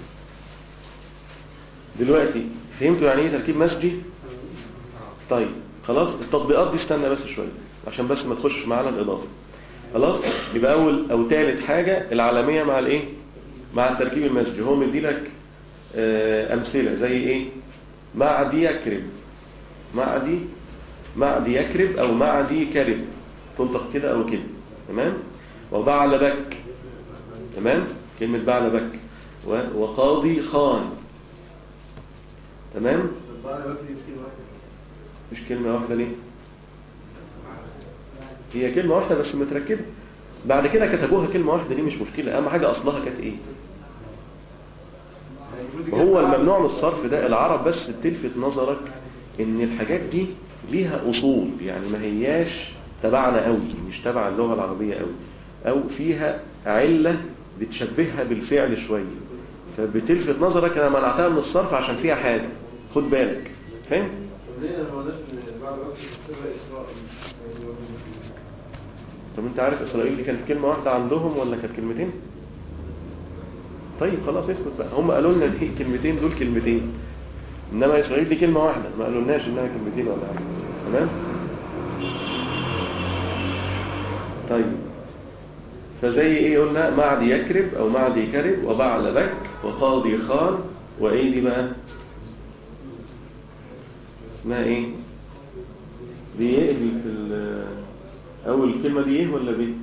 دلوقتي فهمتوا يعني ايه تركيب مسجي طيب خلاص التطبيقات دي استنى بس شويه عشان بس ما تخش معانا الاضافه خلاص يبقى اول او ثالث حاجه العالميه مع الايه مع التركيب المسجي هو مدي لك آه، امثله زي ايه معدي يكرب معدي معدي يكرب او معدي كرب تنطق كده او كده تمام وبعل بك تمام كلمة بعل بك و- وقاضي خان تمام بعد ما في كلمة واحدة مش كلمة واحدة ليه هي كلمة واحدة بس متركبة بعد كده كتبوها كلمة واحدة دي مش مشكلة أهم حاجة أصلها كانت إيه وهو الممنوع من الصرف ده العرب بس تلفت نظرك ان الحاجات دي ليها اصول يعني ما هياش تبعنا قوي مش تبع اللغة العربية قوي او فيها علة بتشبهها بالفعل شوية فبتلفت نظرك انا منعتها من الصرف عشان فيها حاجة خد بالك فاهم ليه ما قلناش إن بعد ما في تبقى إسرائيل طب انت عارف اسرائيل دي كانت كلمة واحدة عندهم ولا كانت كلمتين طيب خلاص اسكت بقى هم قالوا لنا دي كلمتين دول كلمتين انما اسرائيل دي كلمة واحدة ما قالوا لناش انها كلمتين ولا حاجة تمام طيب فزي ايه قلنا معدي يكرب او معدي يكرب وبعل بك وقاضي خان وايه دي بقى اسمها ايه دي ايه دي في ال- اول كلمة دي ايه ولا بي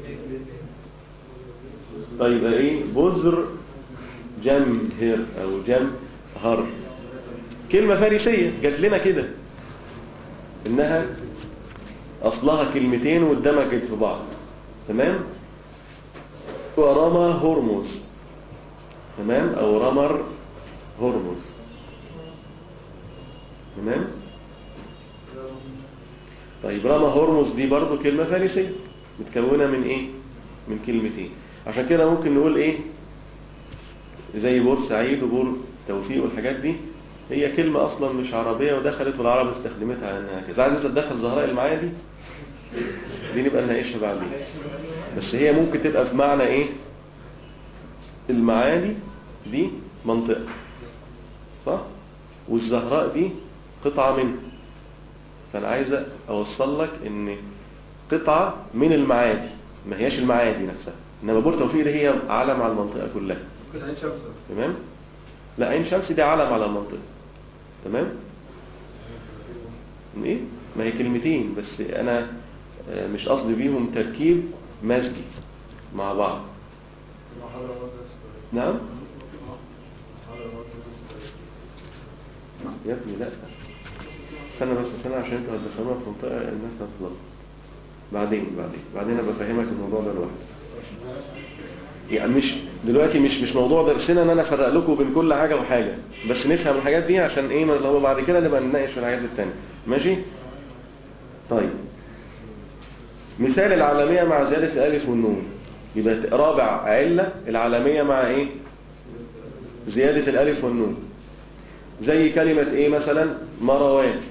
طيب ايه بذر جمهر او جمهر كلمة فارسية جات لنا كده انها اصلها كلمتين واندمجت في بعض تمام ورمى هرمز تمام او رمر هرمز تمام طيب رمى هرمز دي برضو كلمة فارسية متكونة من ايه من كلمتين عشان كده ممكن نقول ايه زي بور سعيد وبور توفيق والحاجات دي هي كلمة اصلا مش عربية ودخلت والعرب استخدمتها على انها كذا عايز انت تدخل زهراء المعايا دي دي نبقى نناقشها بعدين بس هي ممكن تبقى في معنى ايه المعادي دي منطقة صح والزهراء دي قطعة منها فانا عايز اوصل لك ان قطعة من المعادي ما هياش المعادي نفسها انما بور توفيق دي هي علم على المنطقة كلها ممكن عين شمس تمام لا عين شمس دي علم على المنطقة تمام من ايه ما هي كلمتين بس انا آه، مش قصدي بيهم تركيب مزجي مع بعض نعم يا ابني لا استنى بس استنى عشان انتوا هتدخلوها في منطقة الناس هتتلخبط بعدين بعدين بعدين ابقى افهمك الموضوع ده لوحده يعني مش دلوقتي مش مش موضوع درسنا ان انا افرق لكم بين كل حاجة وحاجة بس نفهم الحاجات دي عشان ايه ما- لو بعد كده نبقى نناقش في الحاجات التانية ماشي طيب مثال العالمية مع زيادة الألف والنون يبقى رابع علة العالمية مع ايه زيادة الألف والنون زي كلمة ايه مثلا مروان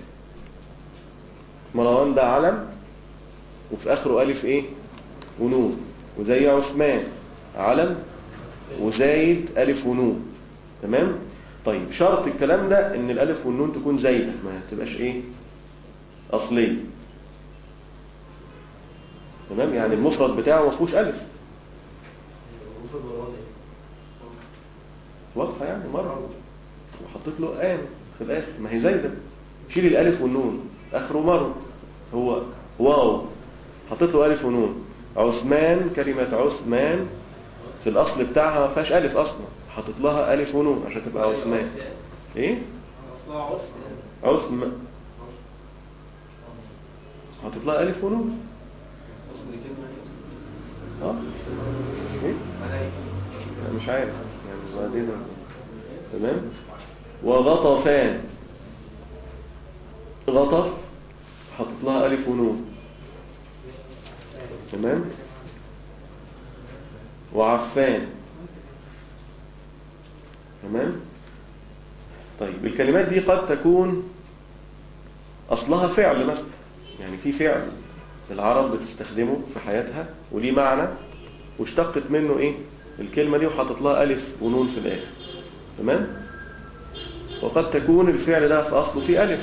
مروان ده علم وفي اخره ألف ايه ونون وزي عثمان علم وزايد ألف ونون تمام طيب شرط الكلام ده ان الألف والنون تكون زايدة ما تبقاش ايه أصلية تمام يعني المفرد بتاعه ما فيهوش ألف واضحة يعني مرة وحطيت له آن في الآخر ما هي زايدة شيل الألف والنون آخره مرة هو واو حطيت له ألف ونون عثمان كلمة عثمان في الأصل بتاعها ما فيهاش ألف أصلا حطيت لها ألف ونون عشان تبقى عثمان إيه؟ اصلها عسر عثم حطيت لها ألف ونون اه ايه لا مش عارف بس يعني بعدين تمام وغطفان غطف حطيت لها ألف ونون تمام وعفان تمام طيب الكلمات دي قد تكون أصلها فعل مثلا يعني في فعل العرب بتستخدمه في حياتها وليه معنى واشتقت منه ايه الكلمة دي وحطت لها ألف ونون في الآخر تمام وقد تكون الفعل ده في أصله فيه ألف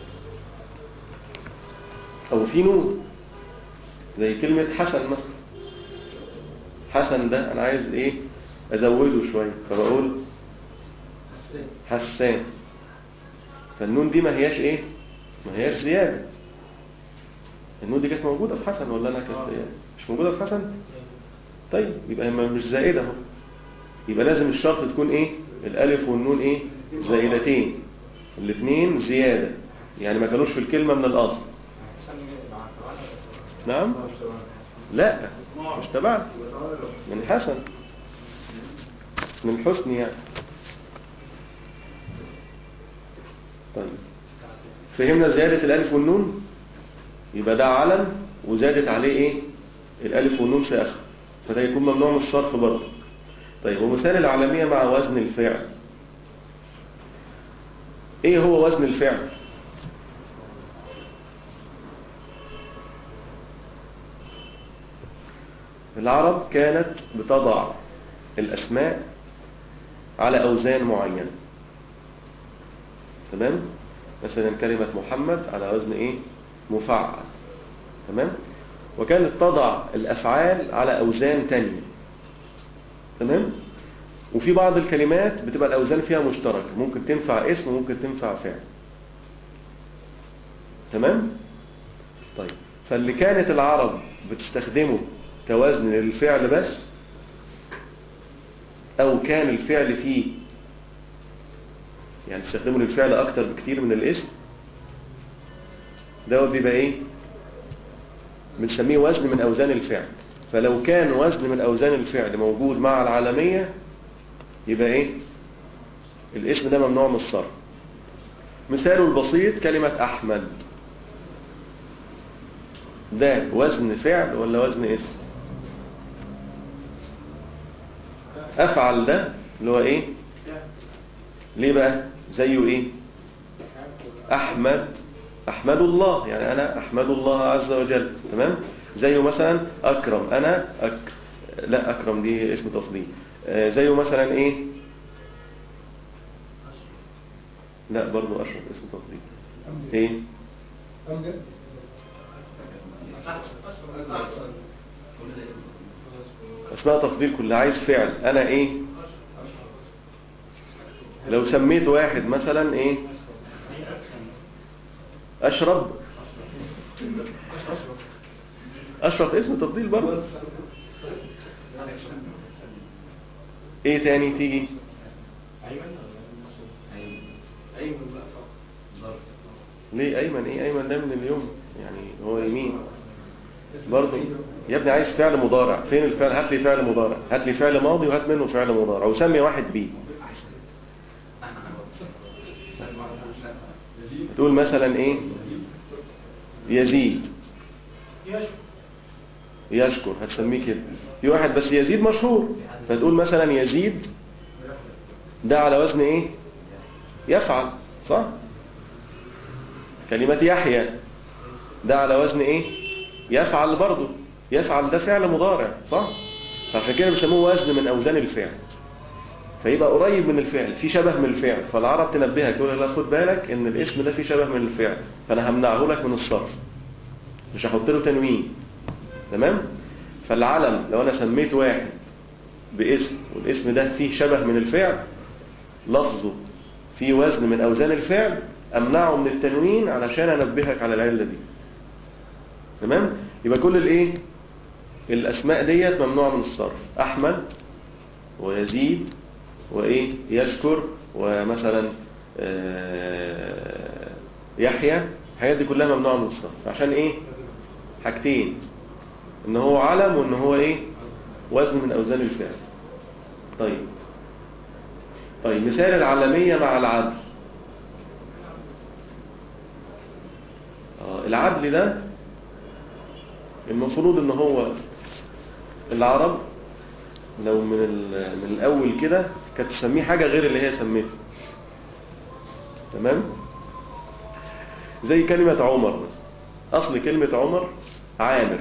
أو فيه نون زي كلمة حسن مثلا حسن ده أنا عايز إيه أزوده شوية فبقول حسان فالنون دي ما هياش إيه ما هياش زيادة النون دي كانت موجودة في حسن ولا أنا كانت إيه؟ مش موجودة في حسن طيب يبقى هي مش زائدة اهو يبقى لازم الشرط تكون ايه الالف والنون ايه زائدتين الاثنين زيادة يعني ما كانوش في الكلمة من الاصل نعم لا مش تبع من حسن من حسن يعني طيب فهمنا زيادة الالف والنون يبقى ده علم وزادت عليه ايه الالف والنون في اخر فده يكون ممنوع من الصرف برضه طيب ومثال العالمية مع وزن الفعل ايه هو وزن الفعل العرب كانت بتضع الأسماء على أوزان معينة تمام مثلا كلمة محمد على وزن ايه مفعل تمام وكانت تضع الأفعال على أوزان تانية تمام وفي بعض الكلمات بتبقى الأوزان فيها مشتركة ممكن تنفع اسم وممكن تنفع فعل تمام طيب فاللي كانت العرب بتستخدمه كوزن للفعل بس أو كان الفعل فيه يعني تستخدمه للفعل أكتر بكتير من الاسم دوت بيبقى ايه بنسميه وزن من أوزان الفعل فلو كان وزن من أوزان الفعل موجود مع العالمية يبقى إيه الاسم ده ممنوع من الصرف مثاله البسيط كلمة أحمد ده وزن فعل ولا وزن اسم أفعل ده اللي هو إيه ليه بقى زيه إيه أحمد أحمد الله يعني أنا أحمد الله عز وجل تمام زيه مثلا أكرم أنا أك... لا أكرم دي اسم تفضيل آه زيه مثلا إيه لا برضو أشرف اسم تفضيل إيه أسماء تفضيل كلها عايز فعل أنا إيه لو سميت واحد مثلا إيه أشرب أشرف اسم تفضيل برضه إيه تاني تيجي ايمن ولا منصور ايمن ايمن بقى فقط ظرف ليه ايمن ايه ايمن ده من اليوم يعني هو يمين برضه يا ابني عايز فعل مضارع فين الفعل هات لي فعل مضارع هات لي فعل ماضي وهات منه فعل مضارع وسمي واحد بيه تقول مثلا ايه يزيد يشكر يشكر هتسميه كده في واحد بس يزيد مشهور فتقول مثلا يزيد ده على وزن ايه يفعل صح كلمة يحيى ده على وزن ايه يفعل برضه يفعل ده فعل مضارع صح فعشان كده بيسموه وزن من اوزان الفعل فيبقى قريب من الفعل في شبه من الفعل فالعرب تنبهك تقول لا خد بالك ان الاسم ده فيه شبه من الفعل فانا همنعه لك من الصرف مش هحط له تنوين تمام فالعلم لو انا سميت واحد باسم والاسم ده فيه شبه من الفعل لفظه فيه وزن من اوزان الفعل امنعه من التنوين علشان انبهك على العله دي تمام يبقى كل الايه الاسماء ديت ممنوعه من الصرف احمد ويزيد وايه يشكر ومثلا آه، يحيى الحاجات دي كلها ممنوعه من الصرف عشان ايه حاجتين ان هو علم وان هو ايه وزن من اوزان الفعل طيب طيب مثال العلمية مع العدل آه، العدل ده المفروض ان هو العرب لو من ال- من الاول كده كانت تسميه حاجة غير اللي هي سميته تمام زي كلمة عمر بس اصل كلمة عمر عامر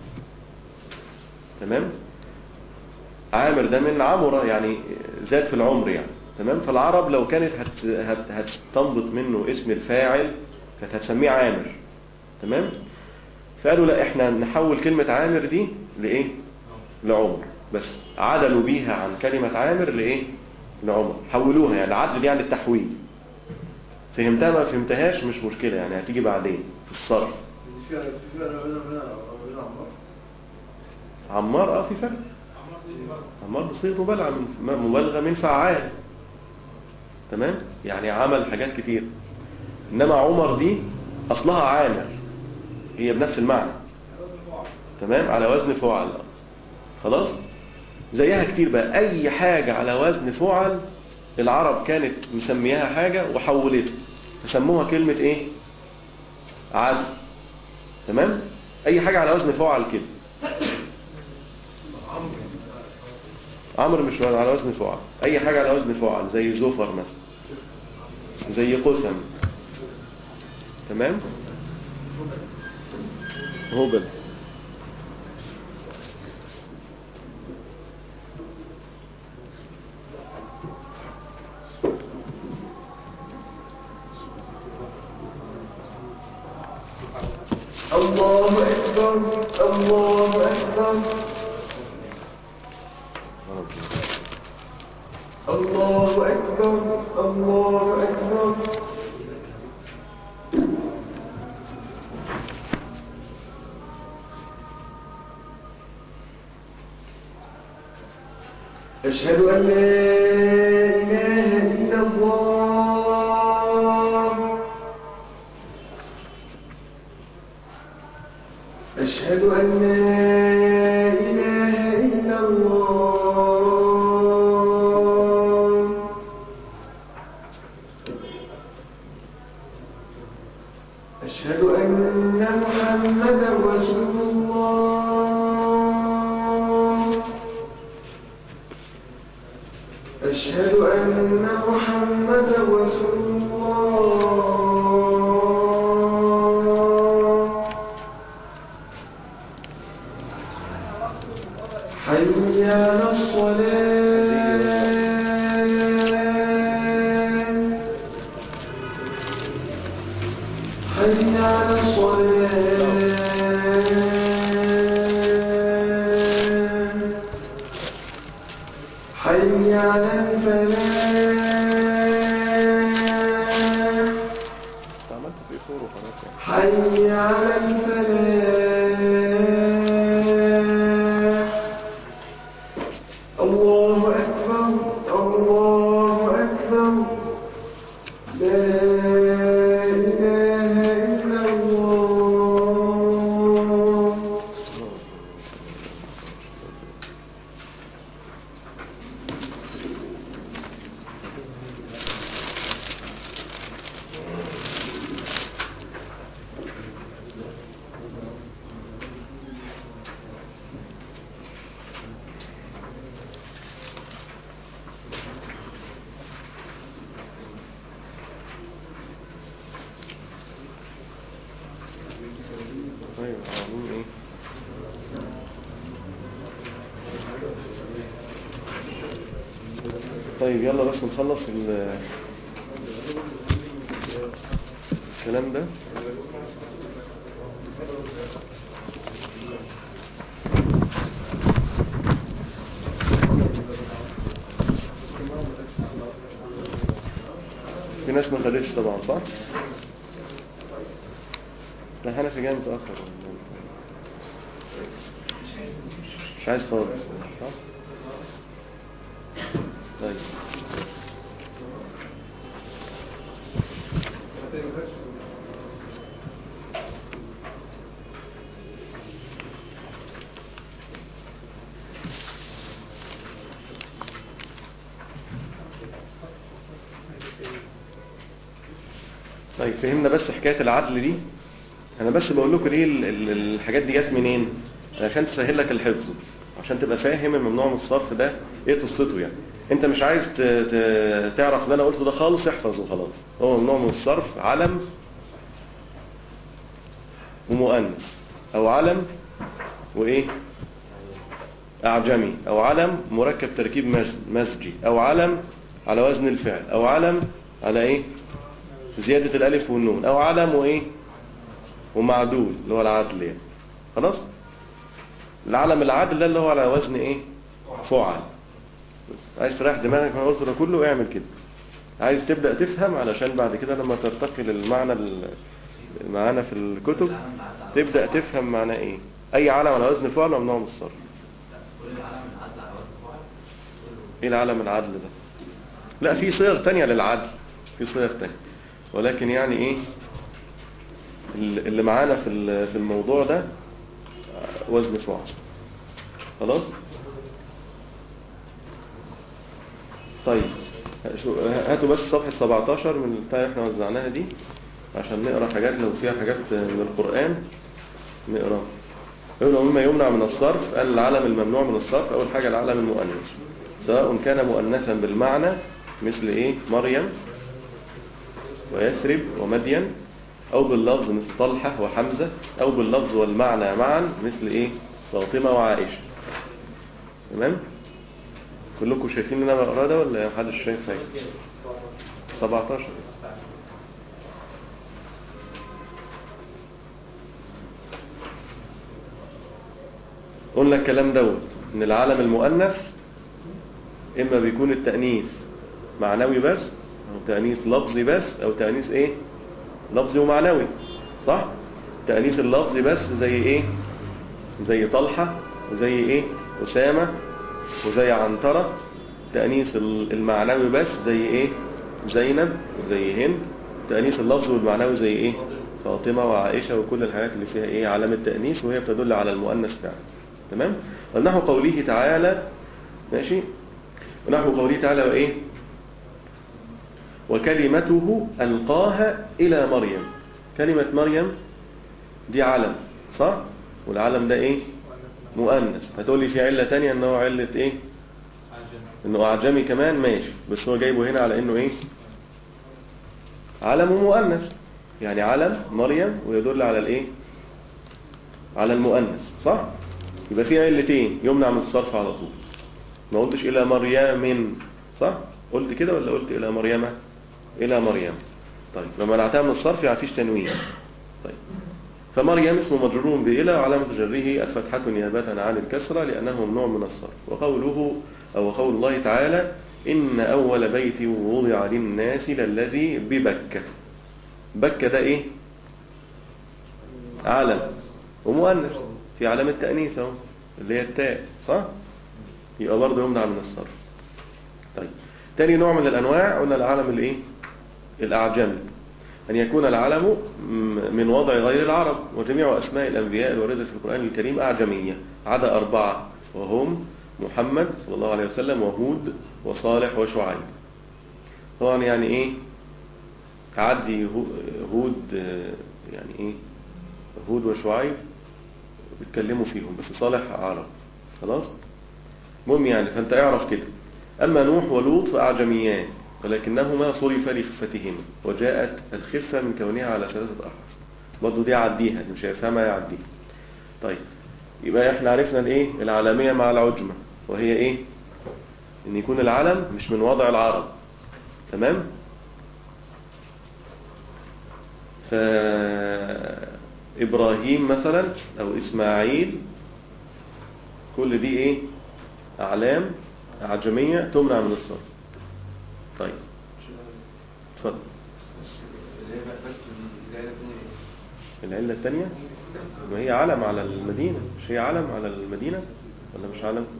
تمام عامر ده من عمرة يعني زاد في العمر يعني تمام فالعرب لو كانت هت هت هتستنبط منه اسم الفاعل كانت هتسميه عامر تمام فقالوا لا احنا نحول كلمة عامر دي لإيه لعمر بس عدلوا بيها عن كلمة عامر لإيه لعمر حولوها يعني العدل دي يعني التحويل فهمتها ما فهمتهاش مش مشكلة يعني هتيجي بعدين في الصرف في فعل في فعل بين بين بين عمار عمار اه في فرق عمار بصيغه مبالغه من مبالغه من فعال تمام يعني عمل حاجات كتير انما عمر دي اصلها عامر هي بنفس المعنى تمام على وزن فعل خلاص زيها كتير بقى اي حاجه على وزن فعل العرب كانت مسمياها حاجه وحولتها فسموها كلمه ايه عدل تمام اي حاجه على وزن فعل كده عمرو مش على وزن فعل اي حاجه على وزن فعل زي زفر مثلا زي قسم تمام هبل الله أكبر الله أكبر الله أكبر الله أكبر أشهد أن لا إله إلا الله أشهد أن لا إله إلا الله أشهد أن محمدا رسول الله أشهد أن محمدا رسول الله حي على الصلاة حي على الصلاة حي على الفلاح عملت في فور وخلاص يعني حي على الفلاح الله أكبر الله أكبر لا إله طيب يلا بس نخلص ال- الكلام ده في ناس ما خدتش طبعا صح؟ لا حنفي جاي متأخر مش عايز خالص صح؟ طيب طيب فهمنا بس حكاية العدل دي انا بس بقول لكم ليه ال- ال- الحاجات دي جت منين عشان تسهل لك الحفظ عشان تبقى فاهم الممنوع من الصرف ده ايه قصته يعني انت مش عايز ت- ت- تعرف اللي انا قلته ده خالص احفظه خلاص هو ممنوع من الصرف علم ومؤنث او علم وايه اعجمي او علم مركب تركيب مز- مزجي او علم على وزن الفعل او علم على ايه زيادة الالف والنون او علم وايه ومعدول اللي هو العدل يعني خلاص العلم العدل ده اللي هو على وزن ايه فعل بس عايز تريح دماغك من قلت ده كله اعمل كده عايز تبدأ تفهم علشان بعد كده لما ترتقي للمعنى ال- معانا في الكتب تبدأ تفهم معناه ايه اي علم على وزن فعل ممنوع من الصرف ايه العلم العدل ده لا في صيغ تانية للعدل في صيغ تانية ولكن يعني ايه اللي معانا في ال- في الموضوع ده وزن فعل خلاص طيب شو- هاتوا بس صفحة 17 من البتاع اللي احنا وزعناها دي عشان نقرا حاجات لو فيها حاجات من القرآن نقرا يقول مما يمنع من الصرف قال العلم الممنوع من الصرف أول حاجة العلم المؤنث سواء كان مؤنثا بالمعنى مثل ايه مريم ويثرب ومدين أو باللفظ مثل طلحة وحمزة أو باللفظ والمعنى معا مثل إيه فاطمة وعائشة تمام كلكم شايفين ان انا بقرا ده ولا محدش شايف حاجه 17 قلنا الكلام دوت ان العالم المؤنث اما بيكون التأنيث معنوي بس او تأنيث لفظي بس او تأنيث ايه لفظي ومعنوي صح تأنيث اللفظي بس زي ايه زي طلحة وزي ايه أسامة وزي عنترة تأنيث المعنوي بس زي ايه زينب وزي هند تأنيث اللفظ والمعنوي زي ايه فاطمة وعائشة وكل الحاجات اللي فيها ايه علامة تأنيث وهي بتدل على المؤنث فعلا تمام ونحو قوله تعالى ماشي ونحو قوله تعالى وايه وكلمته ألقاها إلى مريم كلمة مريم دي علم صح والعلم ده ايه مؤنث هتقول لي في علة تانية انه علة ايه انه اعجمي كمان ماشي بس هو جايبه هنا على انه ايه علم مؤنث يعني علم مريم ويدل على الايه على المؤنث صح يبقى في علتين يمنع من الصرف على طول ما قلتش الى مريم صح قلت كده ولا قلت الى مريم الى مريم طيب لما منعتها من الصرف يعني فيش تنوين طيب فمريم اسم مجرور بإلى وعلامة جره الفتحة نيابة عن الكسرة لأنه ممنوع من الصرف وقوله أو قول الله تعالى إن أول بيت وضع للناس للذي ببكة بكة ده إيه علم ومؤنث في علامة تأنيث اهو اللي هي التاء صح يبقى برضه يمنع من الصرف طيب تاني نوع من الأنواع قلنا العالم الإيه الأعجمي أن يكون العلم من وضع غير العرب وجميع أسماء الأنبياء الواردة في القرآن الكريم أعجمية عدا أربعة وهم محمد صلى الله عليه وسلم وهود وصالح وشعيب طبعا يعني إيه عدي هود يعني إيه هود وشعيب بيتكلموا فيهم بس صالح عرب خلاص المهم يعني فأنت اعرف كده أما نوح ولوط فأعجميان ولكنهما صرف لخفتهما وجاءت الخفة من كونها على ثلاثة أحرف برضه دي عديها دي مش هيفهمها يعديها طيب يبقى احنا عرفنا الايه العالمية مع العجمة وهي ايه ان يكون العلم مش من وضع العرب تمام فإبراهيم مثلا أو إسماعيل كل دي إيه أعلام أعجمية تمنع من الصرف طيب اتفضل اللي هي بقى بس العيلة الثانية العلة الثانية ما هي علم على المدينة مش هي علم على المدينة ولا مش علم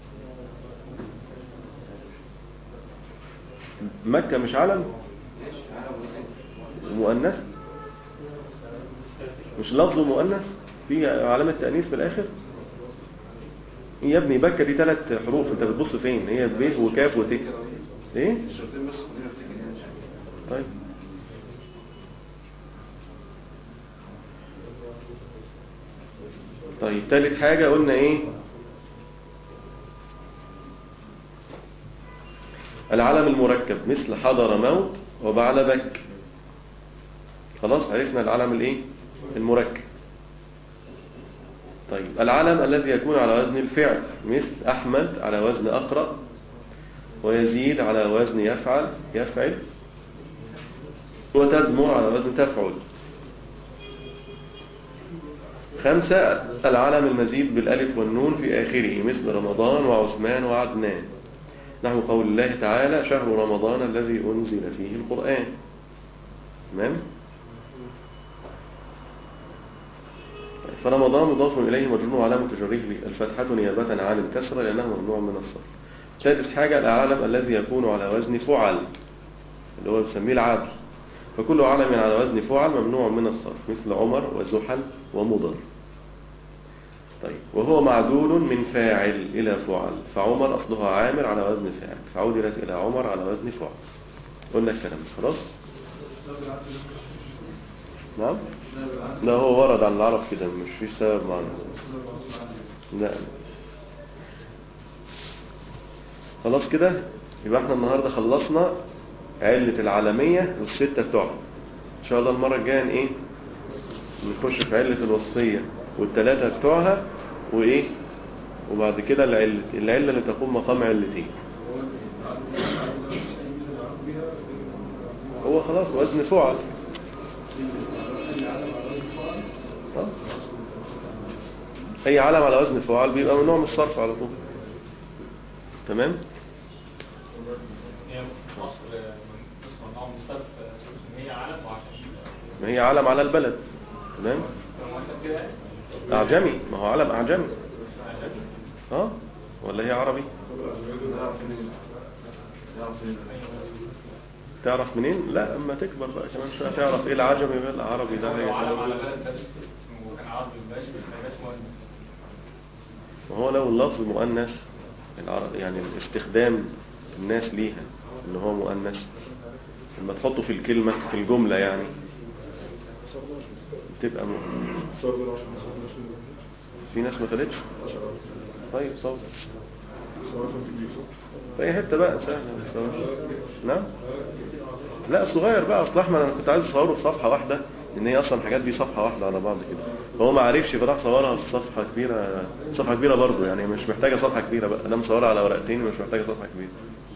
مكة مش علم مؤنث مش لفظه مؤنث في علامة تأنيث في الآخر إيه يا ابني بكة دي ثلاث حروف انت بتبص فين هي ب وكاف وت ايه الشرطين بس خلينا نفتكر يعني عشان طيب طيب ثالث حاجة قلنا ايه العلم المركب مثل حضر موت وبعل بك خلاص عرفنا العلم الايه المركب طيب العلم الذي يكون على وزن الفعل مثل أحمد على وزن أقرأ ويزيد على وزن يفعل يفعل وتدمر على وزن تفعل خمسة العلم المزيد بالألف والنون في آخره مثل رمضان وعثمان وعدنان نحو قول الله تعالى شهر رمضان الذي أنزل فيه القرآن تمام فرمضان مضاف إليه مجرور علامة تجريه الفتحة نيابة عن الكسرة لأنه ممنوع من الصرف سادس حاجة العلم الذي يكون على وزن فعل اللي هو بنسميه العدل فكل علم على وزن فعل ممنوع من الصرف مثل عمر وزحل ومضر طيب وهو معدول من فاعل إلى فعل فعمر أصلها عامر على وزن فاعل فعدلت إلى عمر على وزن فعل قلنا الكلام ده خلاص نعم لا هو ورد عن العرب كده مش في سبب معنى لا خلاص كده يبقى احنا النهاردة خلصنا علة العالمية والستة بتوعها ان شاء الله المرة الجاية ايه نخش في علة الوصفية والتلاتة بتوعها وايه وبعد كده العلة العلة اللي تقوم مقام علتين هو خلاص وزن فعل آه. اي علم على وزن فعل بيبقى ممنوع من الصرف على طول تمام هي في مصر من اسمه نوع من الصرف ان هي علم وعشان ما هي علم على البلد تمام لو مثلا كده اعجمي ما هو علم اعجمي اه ولا هي عربي نعرف منين نعرف منين تعرف منين لا اما تكبر بقى كمان شويه تعرف ايه العجمي وايه العربي ده لو هي علم على سبب. بلد بس وكان عربي مباشر ما يبقاش مؤنث وهو لو اللفظ مؤنث العرب يعني استخدام الناس ليها ان هو مؤنث لما تحطه في الكلمة في الجملة يعني تبقى م... في ناس ما خدتش طيب صوت في اي حته بقى سهله صوت. نعم لا صغير بقى اصل احمد انا كنت عايز اصوره في صفحه واحده ان هي اصلا الحاجات دي صفحه واحده على بعض كده فهو ما عرفش فراح صورها في صفحه كبيره صفحه كبيره برضه يعني مش محتاجه صفحه كبيره بقى انا مصورها على ورقتين مش محتاجه صفحه كبيره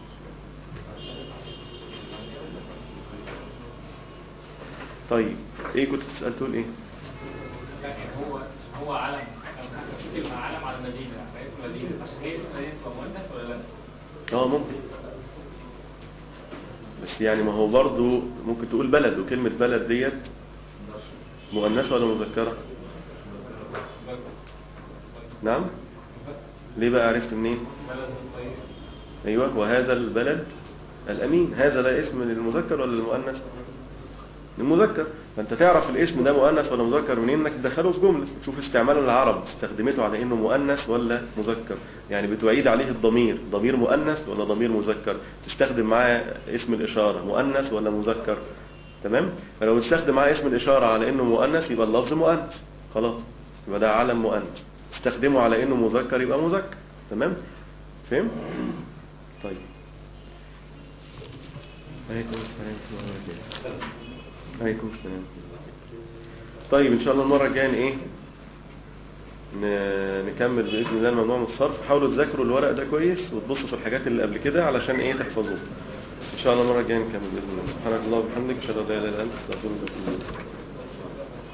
طيب ايه كنت تسال تقول ايه يعني هو هو علم أنا في كلمة علم على المدينة فاسم مدينة عشان هي اسم مدينة تبقى مؤنث ولا لا؟ اه ممكن بس يعني ما هو برضه ممكن تقول بلد وكلمه بلد ديت مؤنثه ولا مذكره نعم ليه بقى عرفت منين بلد طيب ايوه وهذا البلد الامين هذا ده اسم للمذكر ولا للمؤنث المذكر فانت تعرف الاسم ده مؤنث ولا مذكر منين انك تدخله في جمله تشوف استعمال العرب استخدمته على انه مؤنث ولا مذكر يعني بتعيد عليه الضمير ضمير مؤنث ولا ضمير مذكر تستخدم معاه اسم الاشاره مؤنث ولا مذكر تمام فلو تستخدم معاه اسم الاشاره على انه مؤنث يبقى اللفظ مؤنث خلاص يبقى ده علم مؤنث تستخدمه على انه مذكر يبقى مذكر تمام فهمت طيب عليكم السلام ورحمة الله وبركاته عليكم السلام طيب ان شاء الله المرة الجاية ايه ن- نكمل بإذن الله الممنوع من الصرف حاولوا تذاكروا الورق ده كويس وتبصوا في الحاجات اللي قبل كده علشان ايه تحفظوه ان شاء الله المره الجايه نكمل باذن الله سبحانك اللهم وبحمدك اشهد ان لا اله الا انت استغفرك واتوب اليك